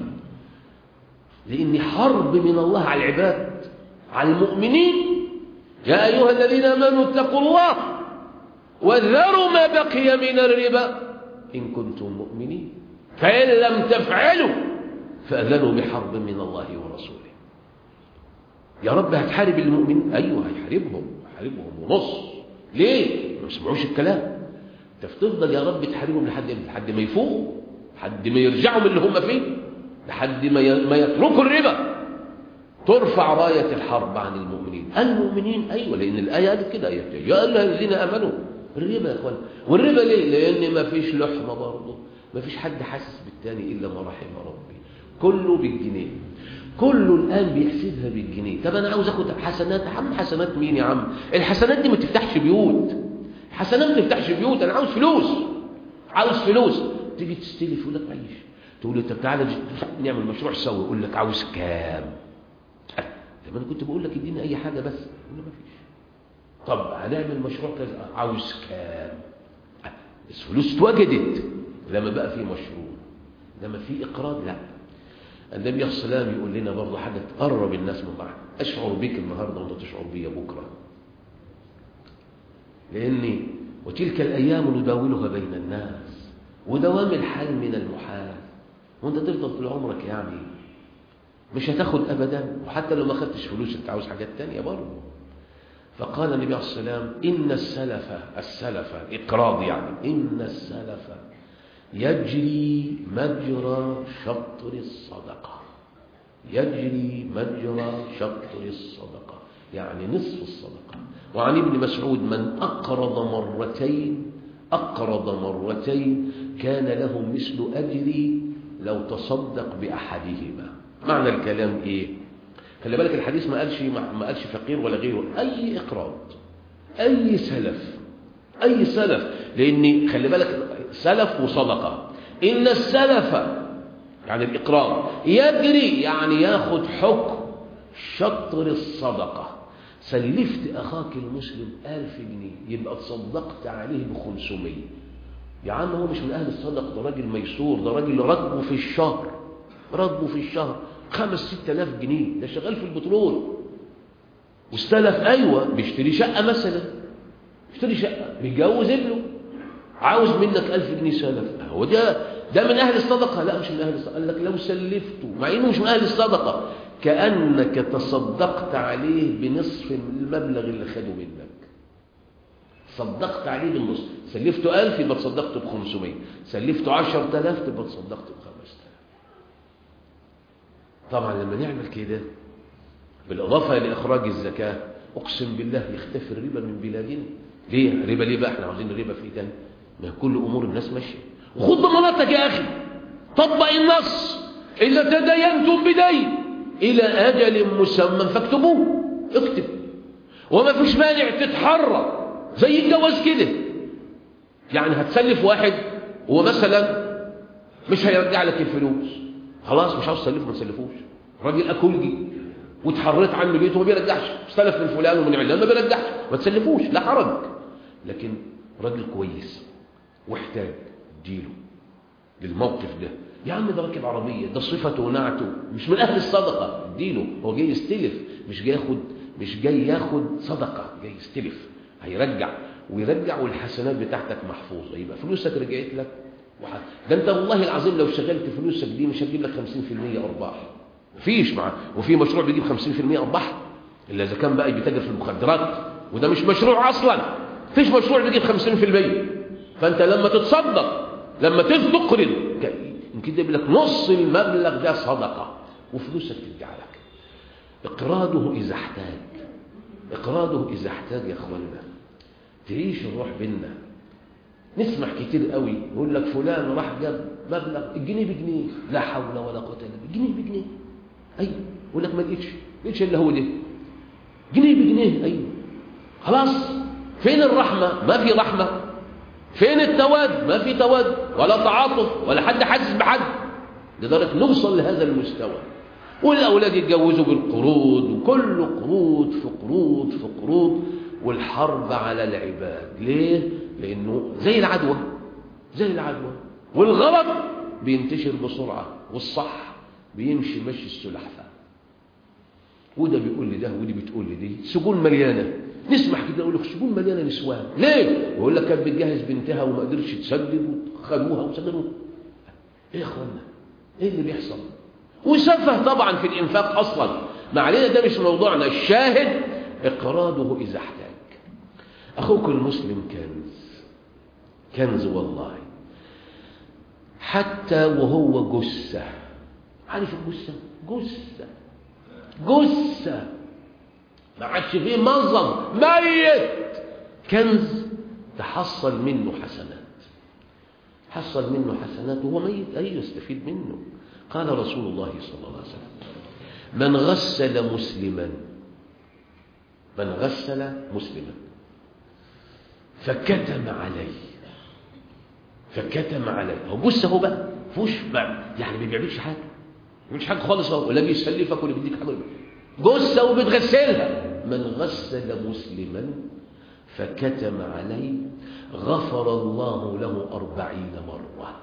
لأن حرب من الله على العباد على المؤمنين يا أيها الذين آمنوا اتقوا الله وذروا ما بقي من الربا إن كنتم مؤمنين فإن لم تفعلوا فأذنوا بحرب من الله ورسوله يا رب هتحارب المؤمنين أيوه هيحاربهم هيحاربهم ونص ليه؟ ما سمعوش الكلام انت بتفضل يا رب تحاربهم لحد لحد ما يفوقوا لحد ما يرجعوا من اللي هم فيه لحد ما ما يتركوا الربا ترفع راية الحرب عن المؤمنين المؤمنين أيوة لأن الآية قالت كده يا أيها الذين آمنوا الربا يا أخوان والربا ليه؟ لأن ما فيش لحمة برضه ما فيش حد حاسس بالتاني إلا ما رحم ربي كله بالجنيه كله الآن بيحسبها بالجنيه طب أنا عاوز أخد حسنات يا عم حسنات مين يا عم الحسنات دي ما تفتحش بيوت حسنات ما تفتحش بيوت أنا عاوز فلوس عاوز فلوس تيجي تستلف يقول لك عيش تقول له طب تعالى نعمل مشروع سوا يقول لك عاوز كام طب انا كنت بقول لك اديني اي حاجه بس يقول له ما فيش طب هنعمل مشروع كذا عاوز كام بس فلوس اتوجدت لما بقى في مشروع لما في اقراض لا النبي صلى الله عليه وسلم يقول لنا برضه حاجه تقرب الناس من بعض اشعر بك النهارده وانت تشعر بيا بكره لاني وتلك الايام نداولها بين الناس ودوام الحال من المحال وانت تفضل طول عمرك يعني مش هتاخد ابدا وحتى لو ما خدتش فلوس انت عاوز حاجات تانية برضه فقال النبي عليه السلام ان السلف السلف اقراض يعني ان السلف يجري مجرى شطر الصدقه يجري مجرى شطر الصدقه يعني نصف الصدقه وعن ابن مسعود من اقرض مرتين اقرض مرتين كان له مثل اجري لو تصدق باحدهما معنى الكلام ايه خلي بالك الحديث ما قالش ما قالش فقير ولا غيره اي اقراض اي سلف اي سلف لان خلي بالك سلف وصدقه ان السلف يعني الاقراض يجري يعني ياخد حكم شطر الصدقه سلفت اخاك المسلم ألف جنيه يبقى تصدقت عليه بخمسمية يا عم هو مش من اهل الصدق ده راجل ميسور ده راجل راتبه في الشهر راتبه في الشهر خمس ست الاف جنيه ده شغال في البترول واستلف ايوه بيشتري شقه مثلا بيشتري شقه بيجوز ابنه عاوز منك ألف جنيه سلف هو ده ده من اهل الصدقه لا مش من اهل الصدقه قال لك لو سلفته مع انه مش من اهل الصدقه كانك تصدقت عليه بنصف المبلغ اللي خده منك صدقت عليه بالنص سلفته ألف يبقى تصدقت بخمسمية سلفته عشر تلاف تبقى تصدقت بخمس تلاف طبعا لما نعمل كده بالإضافة لإخراج الزكاة أقسم بالله يختفي الربا من بلادنا ليه؟ ربا ليه بقى؟ احنا عاوزين الربا في ايدينا ما كل أمور الناس ماشية وخد ضماناتك يا أخي طبق النص إذا تدينتم بدين إلى أجل مسمى فاكتبوه اكتب وما فيش مانع تتحرى زي الجواز كده يعني هتسلف واحد هو مثلا مش هيرجع لك الفلوس خلاص مش عاوز تسلفه ما تسلفوش راجل اكلجي واتحريت عنه بيته ما بيرجعش استلف من فلان ومن علان ما بيرجعش ما تسلفوش لا حرج لكن راجل كويس واحتاج اديله للموقف ده يا عم ده راكب عربيه ده صفته ونعته مش من اهل الصدقه اديله هو جاي يستلف مش جاي ياخد مش جاي ياخد صدقه جاي يستلف هيرجع ويرجع والحسنات بتاعتك محفوظه يبقى فلوسك رجعت لك وح... ده انت والله العظيم لو شغلت فلوسك دي مش هتجيب لك 50% ارباح مفيش مع وفي مشروع بيجيب 50% ارباح الا اذا كان بقى بيتاجر في المخدرات وده مش مشروع اصلا مفيش مشروع بيجيب 50% فانت لما تتصدق لما تقرض يمكن يجيب لك نص المبلغ ده صدقة وفلوسك ترجع لك اقراضه إذا احتاج اقراضه إذا احتاج يا اخوانا تعيش الروح بينا نسمع كتير قوي يقول لك فلان راح جاب مبلغ الجنيه بجنيه لا حول ولا قوه الا بالله جنيه بجنيه ايوه يقول لك ما لقيتش لقيتش الا هو ده جنيه بجنيه ايوه خلاص فين الرحمه ما في رحمه فين التواد ما في تواد ولا تعاطف ولا حد حاسس بحد لدرجه نوصل لهذا المستوى والاولاد يتجوزوا بالقروض وكل قروض في قروض في قروض والحرب على العباد ليه لانه زي العدوى زي العدوى والغلط بينتشر بسرعه والصح بيمشي مشي السلحفاه وده بيقول لي ده ودي بتقول لي دي سجون مليانه نسمع كده يقول لك سجون مليانه نسوان ليه يقول لك كانت بتجهز بنتها وما قدرتش تسدد وخدوها وسجنوها ايه يا اخوانا ايه اللي بيحصل وسفه طبعا في الانفاق اصلا ما علينا ده مش موضوعنا الشاهد اقراضه اذا احتاج اخوك المسلم كنز كنز والله حتى وهو جثه عارف الجثه جثه جثه ما عادش فيه منظر ميت كنز تحصل منه حسنات حصل منه حسنات وهو ميت أي يستفيد منه قال رسول الله صلى الله عليه وسلم من غسل مسلما من غسل مسلما فكتم عليه فكتم عليه هو بص اهو بقى فوش بقى يعني ما بيعملش حاجه ما بيعملش حاجه خالص اهو ولا بيسلفك ولا بيديك حاجه جثه وبتغسلها من غسل مسلما فكتم عليه غفر الله له أربعين مرة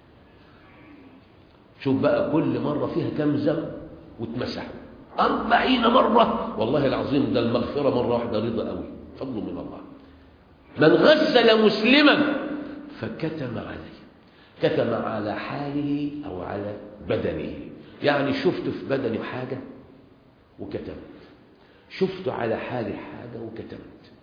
شوف بقى كل مرة فيها كم ذنب واتمسح أربعين مرة والله العظيم ده المغفرة مرة واحدة رضا قوي فضل من الله من غسل مسلما فكتم عليه كتم على حاله أو على بدنه يعني شفت في بدني حاجة وكتمت شفت على حالي حاجة وكتمت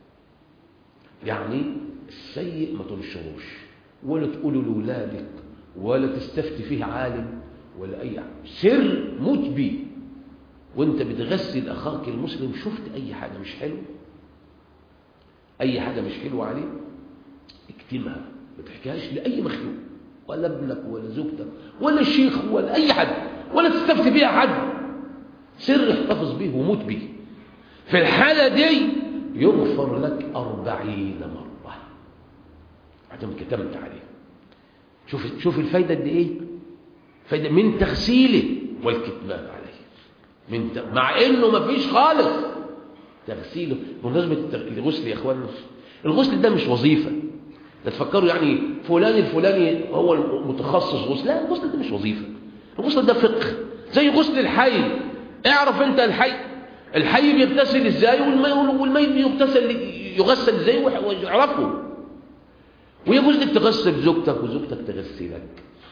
يعني السيء ما تنشروش ولا تقولوا لأولادك ولا تستفتي فيه عالم ولا أي سر موت بيه وانت بتغسل أخاك المسلم شفت أي حاجة مش حلوة أي حاجة مش حلوة عليه اكتمها ما تحكيهاش لأي مخلوق ولا ابنك ولا زوجتك ولا الشيخ ولا أي حد ولا تستفتي بيها حد سر احتفظ به وموت به في الحالة دي يغفر لك أربعين مرة عدم كتمت عليه شوف شوف الفايدة قد إيه فايدة من تغسيله والكتمان عليه من ت... مع إنه ما فيش خالص تغسيله بمناسبة الغسل يا إخواننا الغسل ده مش وظيفة لا تفكروا يعني فلان الفلاني هو المتخصص غسل لا الغسل ده مش وظيفة الغسل ده فقه زي غسل الحي اعرف انت الحي الحي بيغتسل ازاي والميت بيغتسل يغسل ازاي واعرفه ويجوز لك تغسل زوجتك وزوجتك تغسلك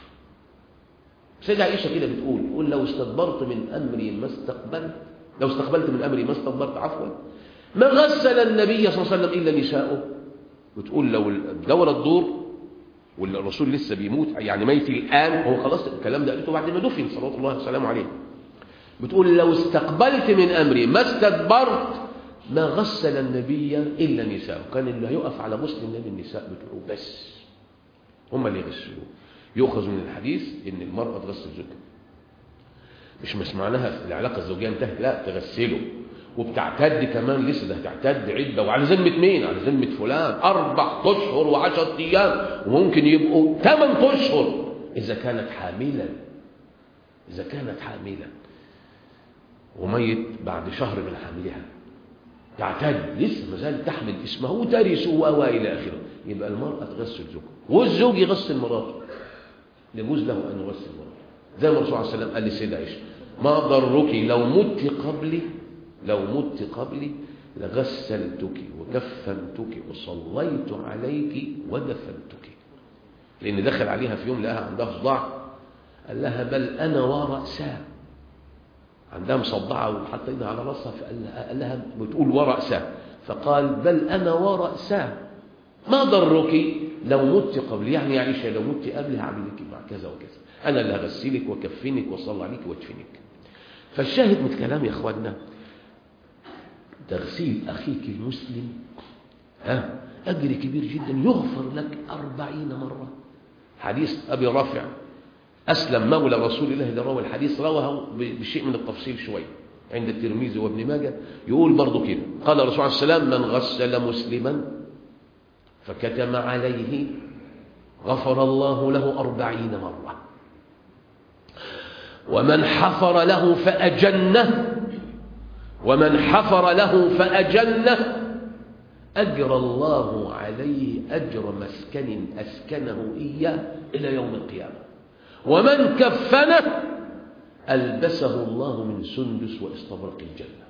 سيدة عائشة كده بتقول تقول لو استدبرت من أمري ما استقبلت لو استقبلت من أمري ما استدبرت عفوا ما غسل النبي صلى الله عليه وسلم إلا نساؤه بتقول لو الدورة الدور والرسول لسه بيموت يعني ميت الآن هو خلاص الكلام ده قلته بعد ما دفن صلى الله وسلامه عليه بتقول لو استقبلت من أمري ما استدبرت ما غسل النبي إلا نساء كان اللي هيقف على غسل النبي النساء بتوعه بس هم اللي يغسلوه يؤخذ من الحديث إن المرأة تغسل زوجها مش مش معناها العلاقة الزوجية انتهت لا تغسله وبتعتد كمان لسه ده هتعتد عدة وعلى ذمة مين؟ على ذمة فلان أربع أشهر وعشرة أيام وممكن يبقوا ثمان أشهر إذا كانت حاملا إذا كانت حاملا وميت بعد شهر من حملها تعتد لسه ما زالت تحمل اسمه وترث والى اخره يبقى المراه تغسل زوجها والزوج يغسل مراته يجوز له ان يغسل مراته زي ما الرسول عليه السلام قال لسيدة عائشه ما ضرك لو مت قبلي لو مت قبلي لغسلتك وكفنتك وصليت عليك ودفنتك لان دخل عليها في يوم لقاها عندها صداع قال لها بل انا ورأسها عندها مصدعة وحط ايدها على راسها فقال لها بتقول ورأسها فقال بل أنا ورأسها ما ضرك لو مت قبلي يعني يا عائشة لو مت قبلي هعمل لك مع كذا وكذا أنا اللي هغسلك وكفنك وصلى عليك وادفنك فالشاهد من الكلام يا أخواننا تغسيل أخيك المسلم ها أجر كبير جدا يغفر لك أربعين مرة حديث أبي رافع أسلم مولى رسول الله اللي روى الحديث رواه بشيء من التفصيل شوية عند الترمذي وابن ماجه يقول برضه كده قال الرسول عليه السلام من غسل مسلما فكتم عليه غفر الله له أربعين مرة ومن حفر له فأجنه ومن حفر له فأجنه أجر الله عليه أجر مسكن أسكنه إياه إلى يوم القيامة ومن كفنه ألبسه الله من سندس واستبرق الجنة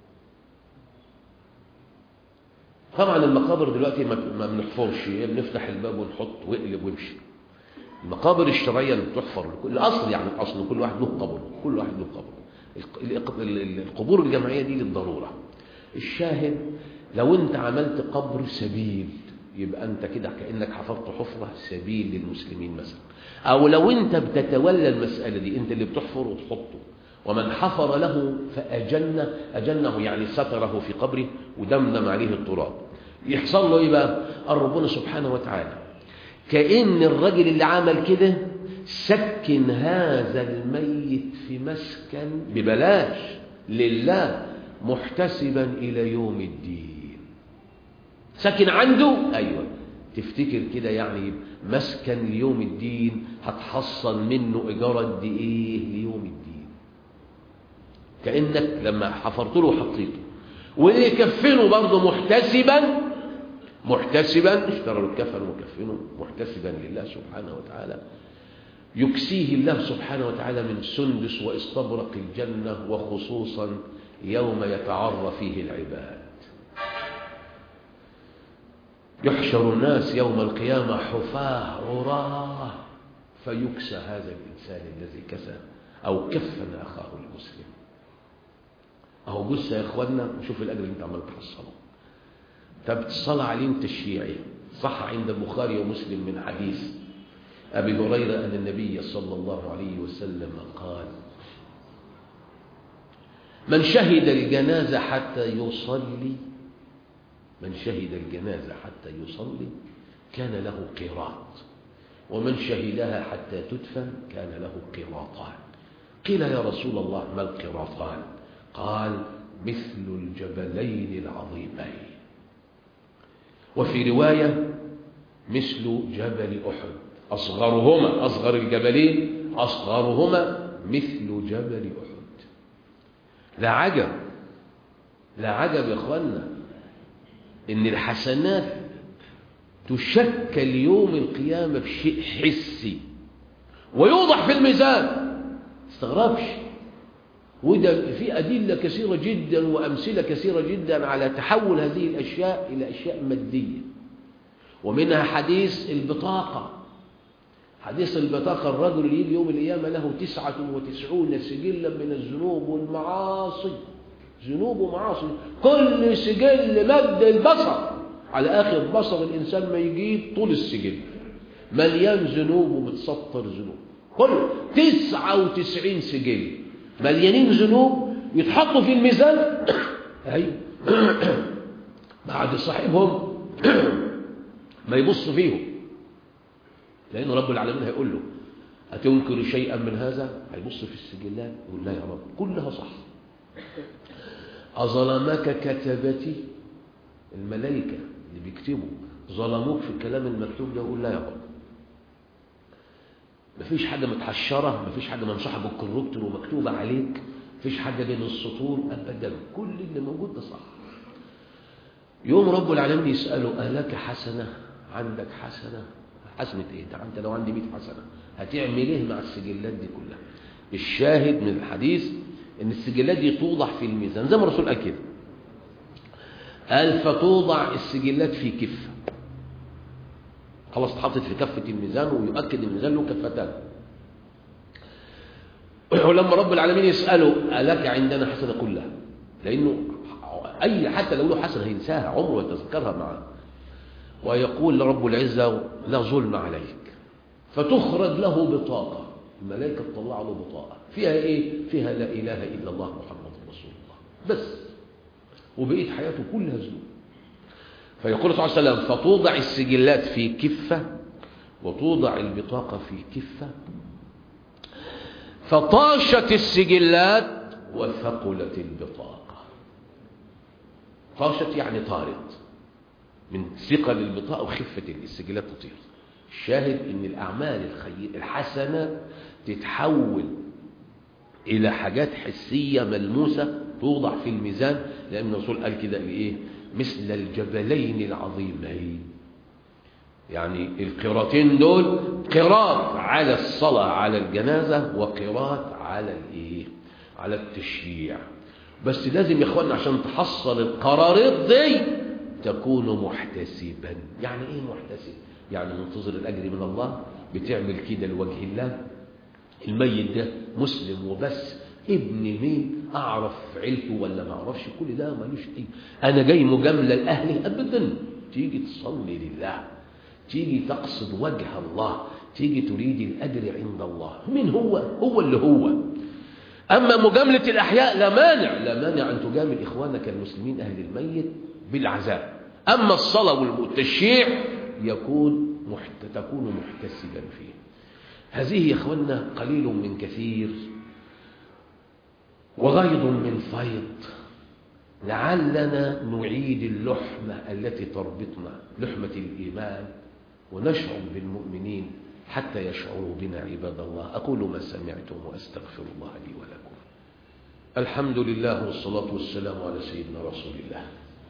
طبعا المقابر دلوقتي ما بنحفرش بنفتح الباب ونحط واقلب وامشي المقابر الشرعية اللي بتحفر الأصل يعني الأصل كل واحد له قبر كل واحد له قبر القبور الجماعية دي للضرورة الشاهد لو انت عملت قبر سبيل يبقى انت كده كأنك حفرت حفرة سبيل للمسلمين مثلا او لو انت بتتولى المسألة دي انت اللي بتحفر وتحطه ومن حفر له فأجنه أجنه يعني ستره في قبره ودمدم عليه التراب يحصل له ايه بقى ربنا سبحانه وتعالى كأن الرجل اللي عمل كده سكن هذا الميت في مسكن ببلاش لله محتسبا إلى يوم الدين سكن عنده أيوة تفتكر كده يعني مسكن ليوم الدين هتحصل منه إيجار قد إيه ليوم الدين كأنك لما حفرت له وحطيته ويكفنه برضه محتسبا محتسبا اشتروا الكفن وكفنه محتسبا لله سبحانه وتعالى يكسيه الله سبحانه وتعالى من سندس واستبرق الجنة وخصوصا يوم يتعرى فيه العباد يحشر الناس يوم القيامة حفاة عراه فيكسى هذا الإنسان الذي كسى أو كفن أخاه المسلم أهو جثة يا إخواننا وشوف الأجر اللي أنت عمال تحصله طب الصلاة عليه التشييعي صح عند البخاري ومسلم من حديث أبي هريرة أن النبي صلى الله عليه وسلم قال من شهد الجنازة حتى يصلي من شهد الجنازة حتى يصلي كان له قيراط ومن شهدها حتى تدفن كان له قيراطان قيل يا رسول الله ما القيراطان قال مثل الجبلين العظيمين وفي رواية مثل جبل أحد أصغرهما أصغر الجبلين أصغرهما مثل جبل أحد لا عجب لا عجب يا إخوانا إن الحسنات تشكل يوم القيامة بشيء حسي ويوضح في الميزان استغربش وده في أدلة كثيرة جدا وأمثلة كثيرة جدا على تحول هذه الأشياء إلى أشياء مادية ومنها حديث البطاقة حديث البطاقة الرجل اللي يجي يوم القيامة له تسعة وتسعون سجلا من الذنوب والمعاصي ذنوب ومعاصي كل سجل مد البصر على آخر بصر الإنسان ما يجيب طول السجل مليان ذنوب ومتسطر ذنوب كله تسعة وتسعين سجل مليانين ذنوب يتحطوا في الميزان أيوة بعد صاحبهم ما يبص فيهم لأن رب العالمين هيقول له أتنكر شيئا من هذا هيبص في السجلات يقول لا يا رب كلها صح أظلمك كتبتي الملائكة اللي بيكتبوا ظلموك في الكلام المكتوب ده يقول لا يا رب مفيش حاجة متحشرة مفيش حاجة منصوحة بالكروكتور ومكتوبة عليك مفيش حاجة بين السطور أبدا كل اللي موجود ده صح يوم رب العالمين يسأله ألك حسنة عندك حسنة حسنة ايه ده انت لو عندي 100 حسنة هتعمل ايه مع السجلات دي كلها الشاهد من الحديث ان السجلات دي توضع في الميزان زي ما الرسول قال كده قال فتوضع السجلات في كفة خلاص اتحطت في كفة الميزان ويؤكد الميزان له كفتان ولما رب العالمين يسأله ألك عندنا حسنة كلها لأنه أي حتى لو له حسنة هينساها عمره يتذكرها معه ويقول رب العزة لا ظلم عليك فتخرج له بطاقة الملائكة تطلع له بطاقة فيها إيه؟ فيها لا إله إلا الله محمد رسول الله بس وبقيت حياته كلها ذنوب فيقول صلى الله عليه وسلم فتوضع السجلات في كفة وتوضع البطاقة في كفة فطاشت السجلات وثقلت البطاقة طاشت يعني طارت من ثقل البطاقة وخفة السجلات تطير الشاهد ان الأعمال الخير الحسنة تتحول إلى حاجات حسية ملموسة توضع في الميزان لأن الرسول قال كده لإيه مثل الجبلين العظيمين يعني القراطين دول قراط على الصلاة على الجنازة وقراط على الإيه على التشييع بس لازم يا اخوانا عشان تحصل القرارات دي تكون محتسبا يعني ايه محتسب يعني منتظر الاجر من الله بتعمل كده لوجه الله الميت ده مسلم وبس ابن مين اعرف عيلته ولا ما اعرفش كل ده ملوش ايه انا جاي مجامله لاهلي ابدا تيجي تصلي لله تيجي تقصد وجه الله تيجي تريد الاجر عند الله مين هو هو اللي هو أما مجاملة الأحياء لا مانع لا مانع أن تجامل إخوانك المسلمين أهل الميت بالعذاب أما الصلاة والتشييع يكون محت... تكون محتسبا فيه هذه يا إخواننا قليل من كثير وغيض من فيض لعلنا نعيد اللحمة التي تربطنا لحمة الإيمان ونشعر بالمؤمنين حتى يشعروا بنا عباد الله أقول ما سمعتم وأستغفر الله لي ولكم الحمد لله والصلاة والسلام على سيدنا رسول الله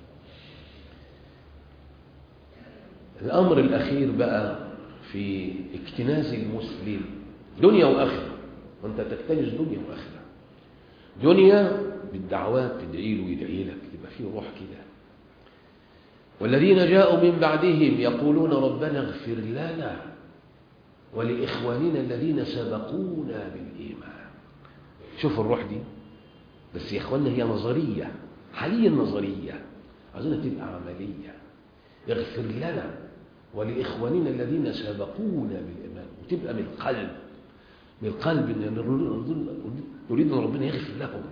الأمر الأخير بقى في اكتناز المسلم دنيا وآخرة وأنت تكتنز دنيا وآخرة دنيا بالدعوات تدعي له ويدعي لك تبقى فيه روح كده والذين جاءوا من بعدهم يقولون ربنا اغفر لنا ولإخواننا الذين سبقونا بالإيمان شوف الروح دي بس يا إخواننا هي نظرية حاليا نظرية عايزينها تبقى عملية اغفر لنا ولإخواننا الذين سبقونا بالإيمان وتبقى من القلب من القلب إن نريد أن ربنا يغفر لهم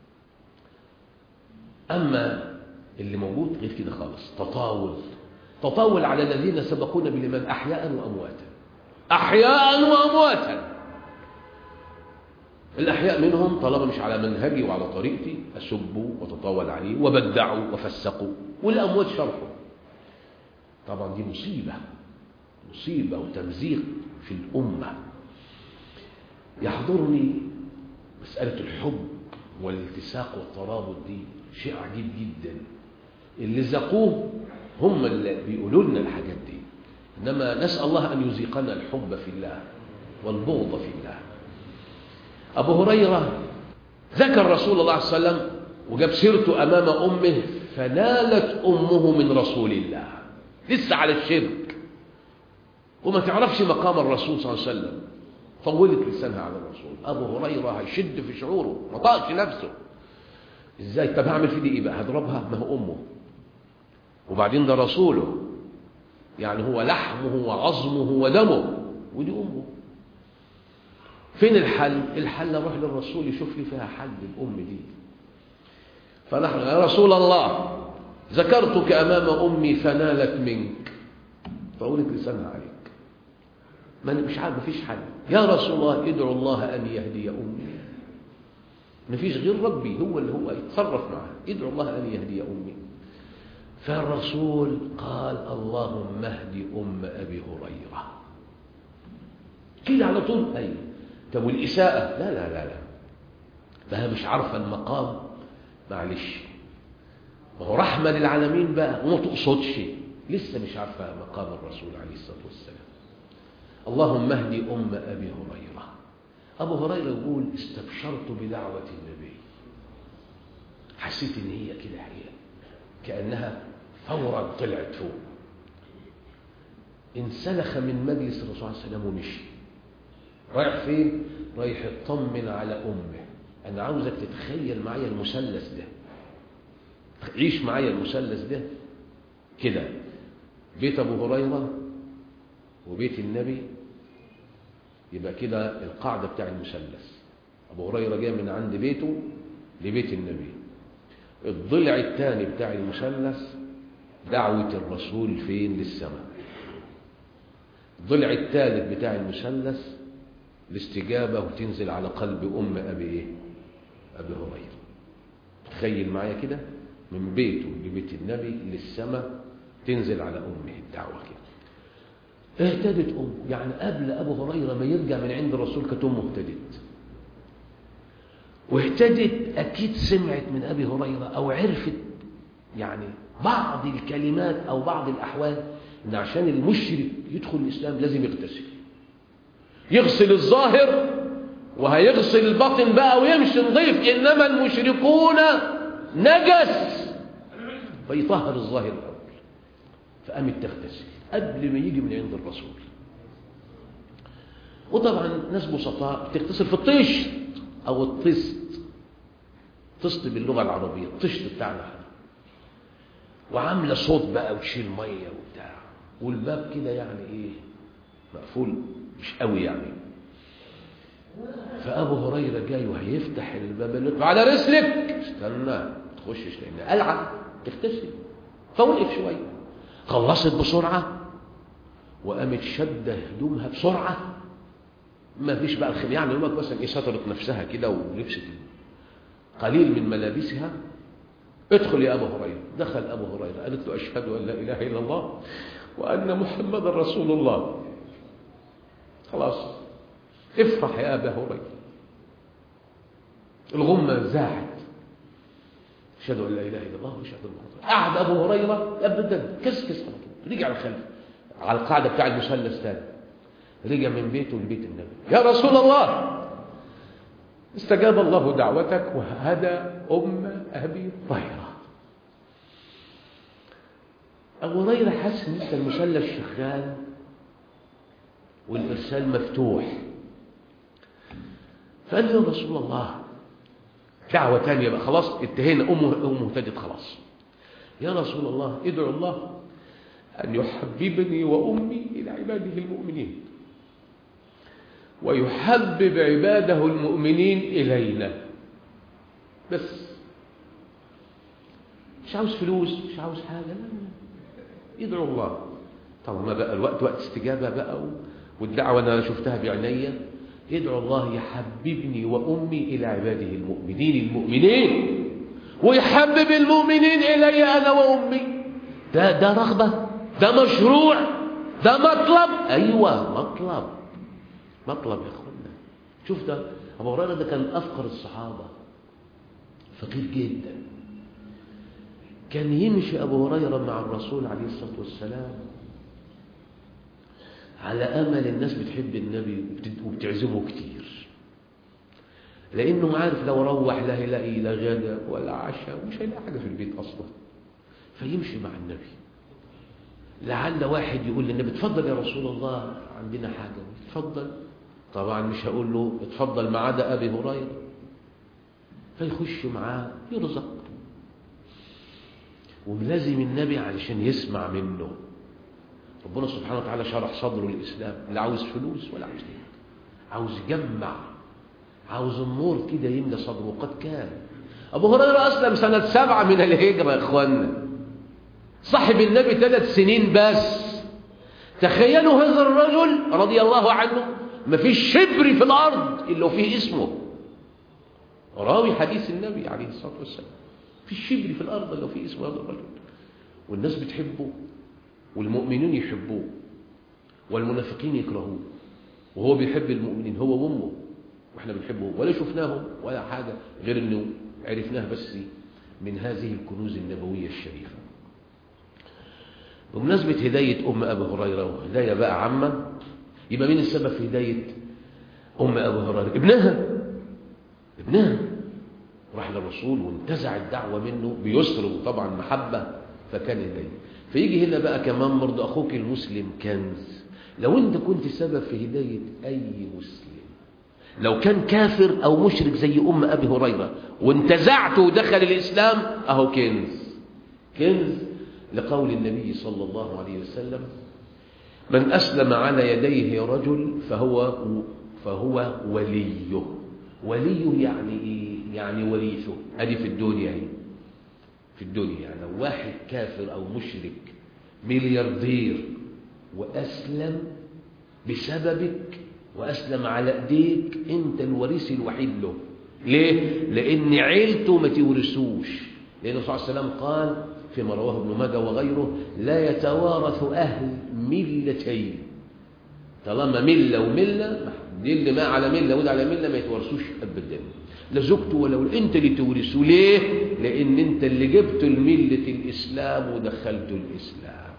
أما اللي موجود غير كده خالص تطاول تطاول على الذين سبقونا بالإيمان أحياء وأمواتا أحياء وأمواتا الأحياء منهم طالما مش على منهجي وعلى طريقتي أسبوا وتطاول عليه وبدعوا وفسقوا والأموات شرحوا طبعا دي مصيبة مصيبة وتمزيق في الأمة يحضرني مسألة الحب والالتصاق والترابط دي شيء عجيب جدا اللي زقوه هم اللي بيقولوا لنا الحاجات دي إنما نسأل الله أن يزيقنا الحب في الله والبغض في الله أبو هريرة ذكر رسول الله صلى الله عليه وسلم وجاب سيرته أمام أمه فنالت أمه من رسول الله لسه على الشرك وما تعرفش مقام الرسول صلى الله عليه وسلم طولت لسانها على الرسول أبو هريرة هيشد في شعوره ما طاقش نفسه ازاي طب هعمل في دي ايه بقى هضربها ما هو امه وبعدين ده رسوله يعني هو لحمه وعظمه ودمه ودي امه فين الحل الحل اروح للرسول يشوف لي فيها حل الام دي فنحن يا رسول الله ذكرتك امام امي فنالت منك فقولت لسانها عليك ما مش عارف مفيش حل يا رسول الله ادعو الله ان يهدي امي مفيش غير ربي هو اللي هو يتصرف معها ادعو الله ان يهدي امي فالرسول قال اللهم اهد ام ابي هريره كده على طول ايوه طب والاساءه لا لا لا لا فهي مش عارفه المقام معلش ما هو رحمه للعالمين بقى وما تقصدش لسه مش عارفه مقام الرسول عليه الصلاه والسلام اللهم اهد ام ابي هريره ابو هريره يقول استبشرت بدعوه النبي حسيت ان هي كده هي كانها فورا طلعت فوق انسلخ من مجلس الرسول صلى الله عليه وسلم ومشي رايح فين رايح يطمن على امه انا عاوزك تتخيل معايا المثلث ده عيش معايا المثلث ده كده بيت أبو هريرة وبيت النبي يبقى كده القاعدة بتاع المثلث أبو هريرة جاء من عند بيته لبيت النبي الضلع الثاني بتاع المثلث دعوة الرسول فين للسماء الضلع الثالث بتاع المثلث الاستجابة وتنزل على قلب أم أبي إيه؟ أبي هريرة تخيل معايا كده من بيته لبيت النبي للسماء تنزل على أمه الدعوة كده اهتدت أم يعني قبل أبو هريرة ما يرجع من عند الرسول كانت أمه اهتدت واهتدت أكيد سمعت من أبي هريرة أو عرفت يعني بعض الكلمات أو بعض الأحوال إن عشان المشرك يدخل الإسلام لازم يغتسل يغسل الظاهر وهيغسل الباطن بقى ويمشي نظيف إنما المشركون نجس فيطهر الظاهر الأول فقامت تغتسل قبل ما يجي من عند الرسول وطبعا ناس بسطاء بتغتسل في الطيش أو الطست طست باللغة العربية الطشت بتاعنا احنا وعاملة صوت بقى وتشيل مية وبتاع والباب كده يعني ايه مقفول مش قوي يعني فأبو هريرة جاي وهيفتح الباب اللي على رسلك استنى ما تخشش لأن قلعة تغتسل فوقف شوية خلصت بسرعة وقامت شدة هدومها بسرعة ما فيش بقى الخير يعني يقول لك مثلا ايه سترت نفسها كده ولبست قليل من ملابسها ادخل يا ابو هريره دخل ابو هريره قالت له اشهد ان لا اله الا الله وان محمدا رسول الله خلاص افرح يا ابا هريره الغمه زاحت اشهد ان لا اله الا الله واشهد ان محمدا قعد ابو هريره ابدا كسكس على طول رجع الخلف على القاعده بتاع المثلث تاني رجع من بيته لبيت النبي يا رسول الله استجاب الله دعوتك وهدى أم أبي هريرة أبو هريرة حس إن لسه المثلث شغال والإرسال مفتوح فقال له يا رسول الله دعوة تانية بقى خلاص انتهينا أمه أمه اهتدت خلاص يا رسول الله ادعو الله أن يحببني وأمي إلى عباده المؤمنين ويحبب عباده المؤمنين إلينا بس مش عاوز فلوس مش عاوز حاجة لا لا يدعو الله طب ما بقى الوقت وقت استجابة بقى والدعوة أنا شفتها بعينيا يدعو الله يحببني وأمي إلى عباده المؤمنين المؤمنين ويحبب المؤمنين إلي أنا وأمي ده ده رغبة ده مشروع ده مطلب أيوة مطلب مطلب يا اخوانا شوف ده ابو هريره ده كان افقر الصحابه فقير جدا كان يمشي ابو هريره مع الرسول عليه الصلاه والسلام على امل الناس بتحب النبي وبتعزمه كتير لانه عارف لو روح لا يلاقي لا غدا ولا عشاء ومش هيلاقي حاجه في البيت اصلا فيمشي مع النبي لعل واحد يقول للنبي اتفضل يا رسول الله عندنا حاجه اتفضل طبعا مش هقول له اتفضل معاه ده ابي هريره فيخش معاه يرزق وملازم النبي علشان يسمع منه ربنا سبحانه وتعالى شرح صدره الاسلام لا عاوز فلوس ولا عاوز ايه عاوز يجمع عاوز النور كده يملى صدره وقد كان ابو هريره اسلم سنه سبعه من الهجره يا اخوانا صاحب النبي ثلاث سنين بس تخيلوا هذا الرجل رضي الله عنه ما فيش شبر في الأرض إلا وفيه اسمه راوي حديث النبي عليه الصلاة والسلام في شبر في الأرض إلا وفيه اسمه هذا الرجل والناس بتحبه والمؤمنين يحبوه والمنافقين يكرهوه وهو بيحب المؤمنين هو وامه واحنا بنحبه ولا شفناهم ولا حاجة غير انه عرفناه بس من هذه الكنوز النبوية الشريفة بمناسبة هداية أم أبي هريرة وهداية بقى عامة يبقى مين السبب في هداية أم أبي هريرة ابنها ابنها راح للرسول وانتزع الدعوة منه بيسر وطبعا محبة فكان هداية فيجي هنا بقى كمان برضه أخوك المسلم كنز لو أنت كنت سبب في هداية أي مسلم لو كان كافر أو مشرك زي أم أبي هريرة وانتزعته ودخل الإسلام أهو كنز كنز لقول النبي صلى الله عليه وسلم من أسلم على يديه رجل فهو فهو وليه وليه يعني إيه؟ يعني وريثه أدي في الدنيا هي في الدنيا يعني لو واحد كافر أو مشرك ملياردير وأسلم بسببك وأسلم على أيديك أنت الوريث الوحيد له ليه؟ لأن عيلته ما تورثوش لأن صلى الله عليه وسلم قال فيما رواه ابن ماجه وغيره لا يتوارث أهل ملتين طالما ملة وملة دي اللي ما على ملة وده على ملة ما يتورثوش أبدا لا زوجته ولا أنت اللي تورثه ليه؟ لأن أنت اللي جبته لملة الإسلام ودخلته الإسلام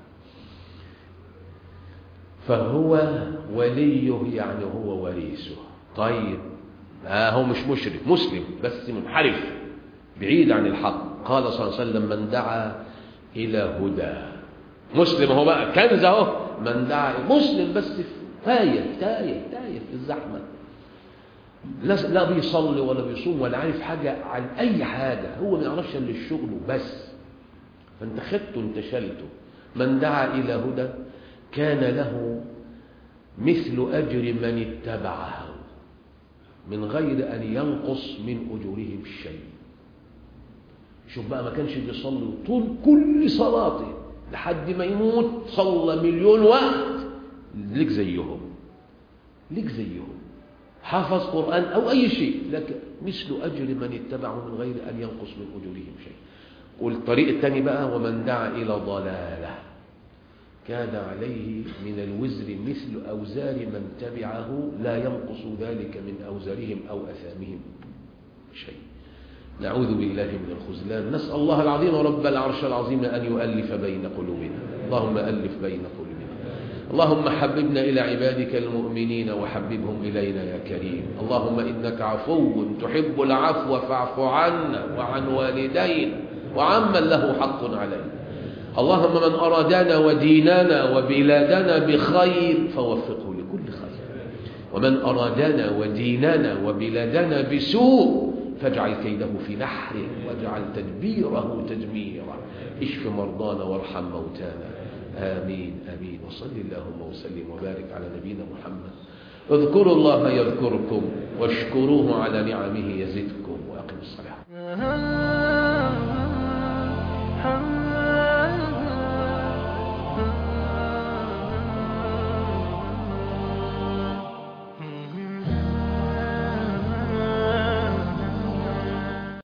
فهو وليه يعني هو وريثه طيب آه هو مش مشرك مسلم بس منحرف بعيد عن الحق قال صلى الله عليه وسلم من دعا إلى هدى مسلم هو بقى كنز اهو من دعا مسلم بس تايه تايه تايه في الزحمة لا لا بيصلي ولا بيصوم ولا عارف حاجة عن أي حاجة هو ما يعرفش إلا الشغل بس فأنت خدته أنت شلته من دعا إلى هدى كان له مثل أجر من اتبعه من غير أن ينقص من أجورهم شيء شوف بقى ما كانش بيصلي طول كل صلاته لحد ما يموت صلى مليون وقت ليك زيهم ليك زيهم حفظ قرآن أو أي شيء لكن مثل أجر من اتبعه من غير أن ينقص من أجورهم شيء والطريق الثاني بقى ومن دعا إلى ضلاله كان عليه من الوزر مثل أوزار من تبعه لا ينقص ذلك من أوزارهم أو أثامهم شيء نعوذ بالله من الخذلان نسأل الله العظيم رب العرش العظيم أن يؤلف بين قلوبنا اللهم ألف بين قلوبنا اللهم حببنا إلى عبادك المؤمنين وحببهم إلينا يا كريم اللهم إنك عفو تحب العفو فاعف عنا وعن والدينا وعمن له حق علينا اللهم من أرادنا وديننا وبلادنا بخير فوفقه لكل خير ومن أرادنا وديننا وبلادنا بسوء فاجعل كيده في نحره واجعل تدبيره تدميرا اشف مرضانا وارحم موتانا آمين آمين وصل اللهم وسلم وبارك على نبينا محمد اذكروا الله يذكركم واشكروه على نعمه يزدكم وأقم الصلاة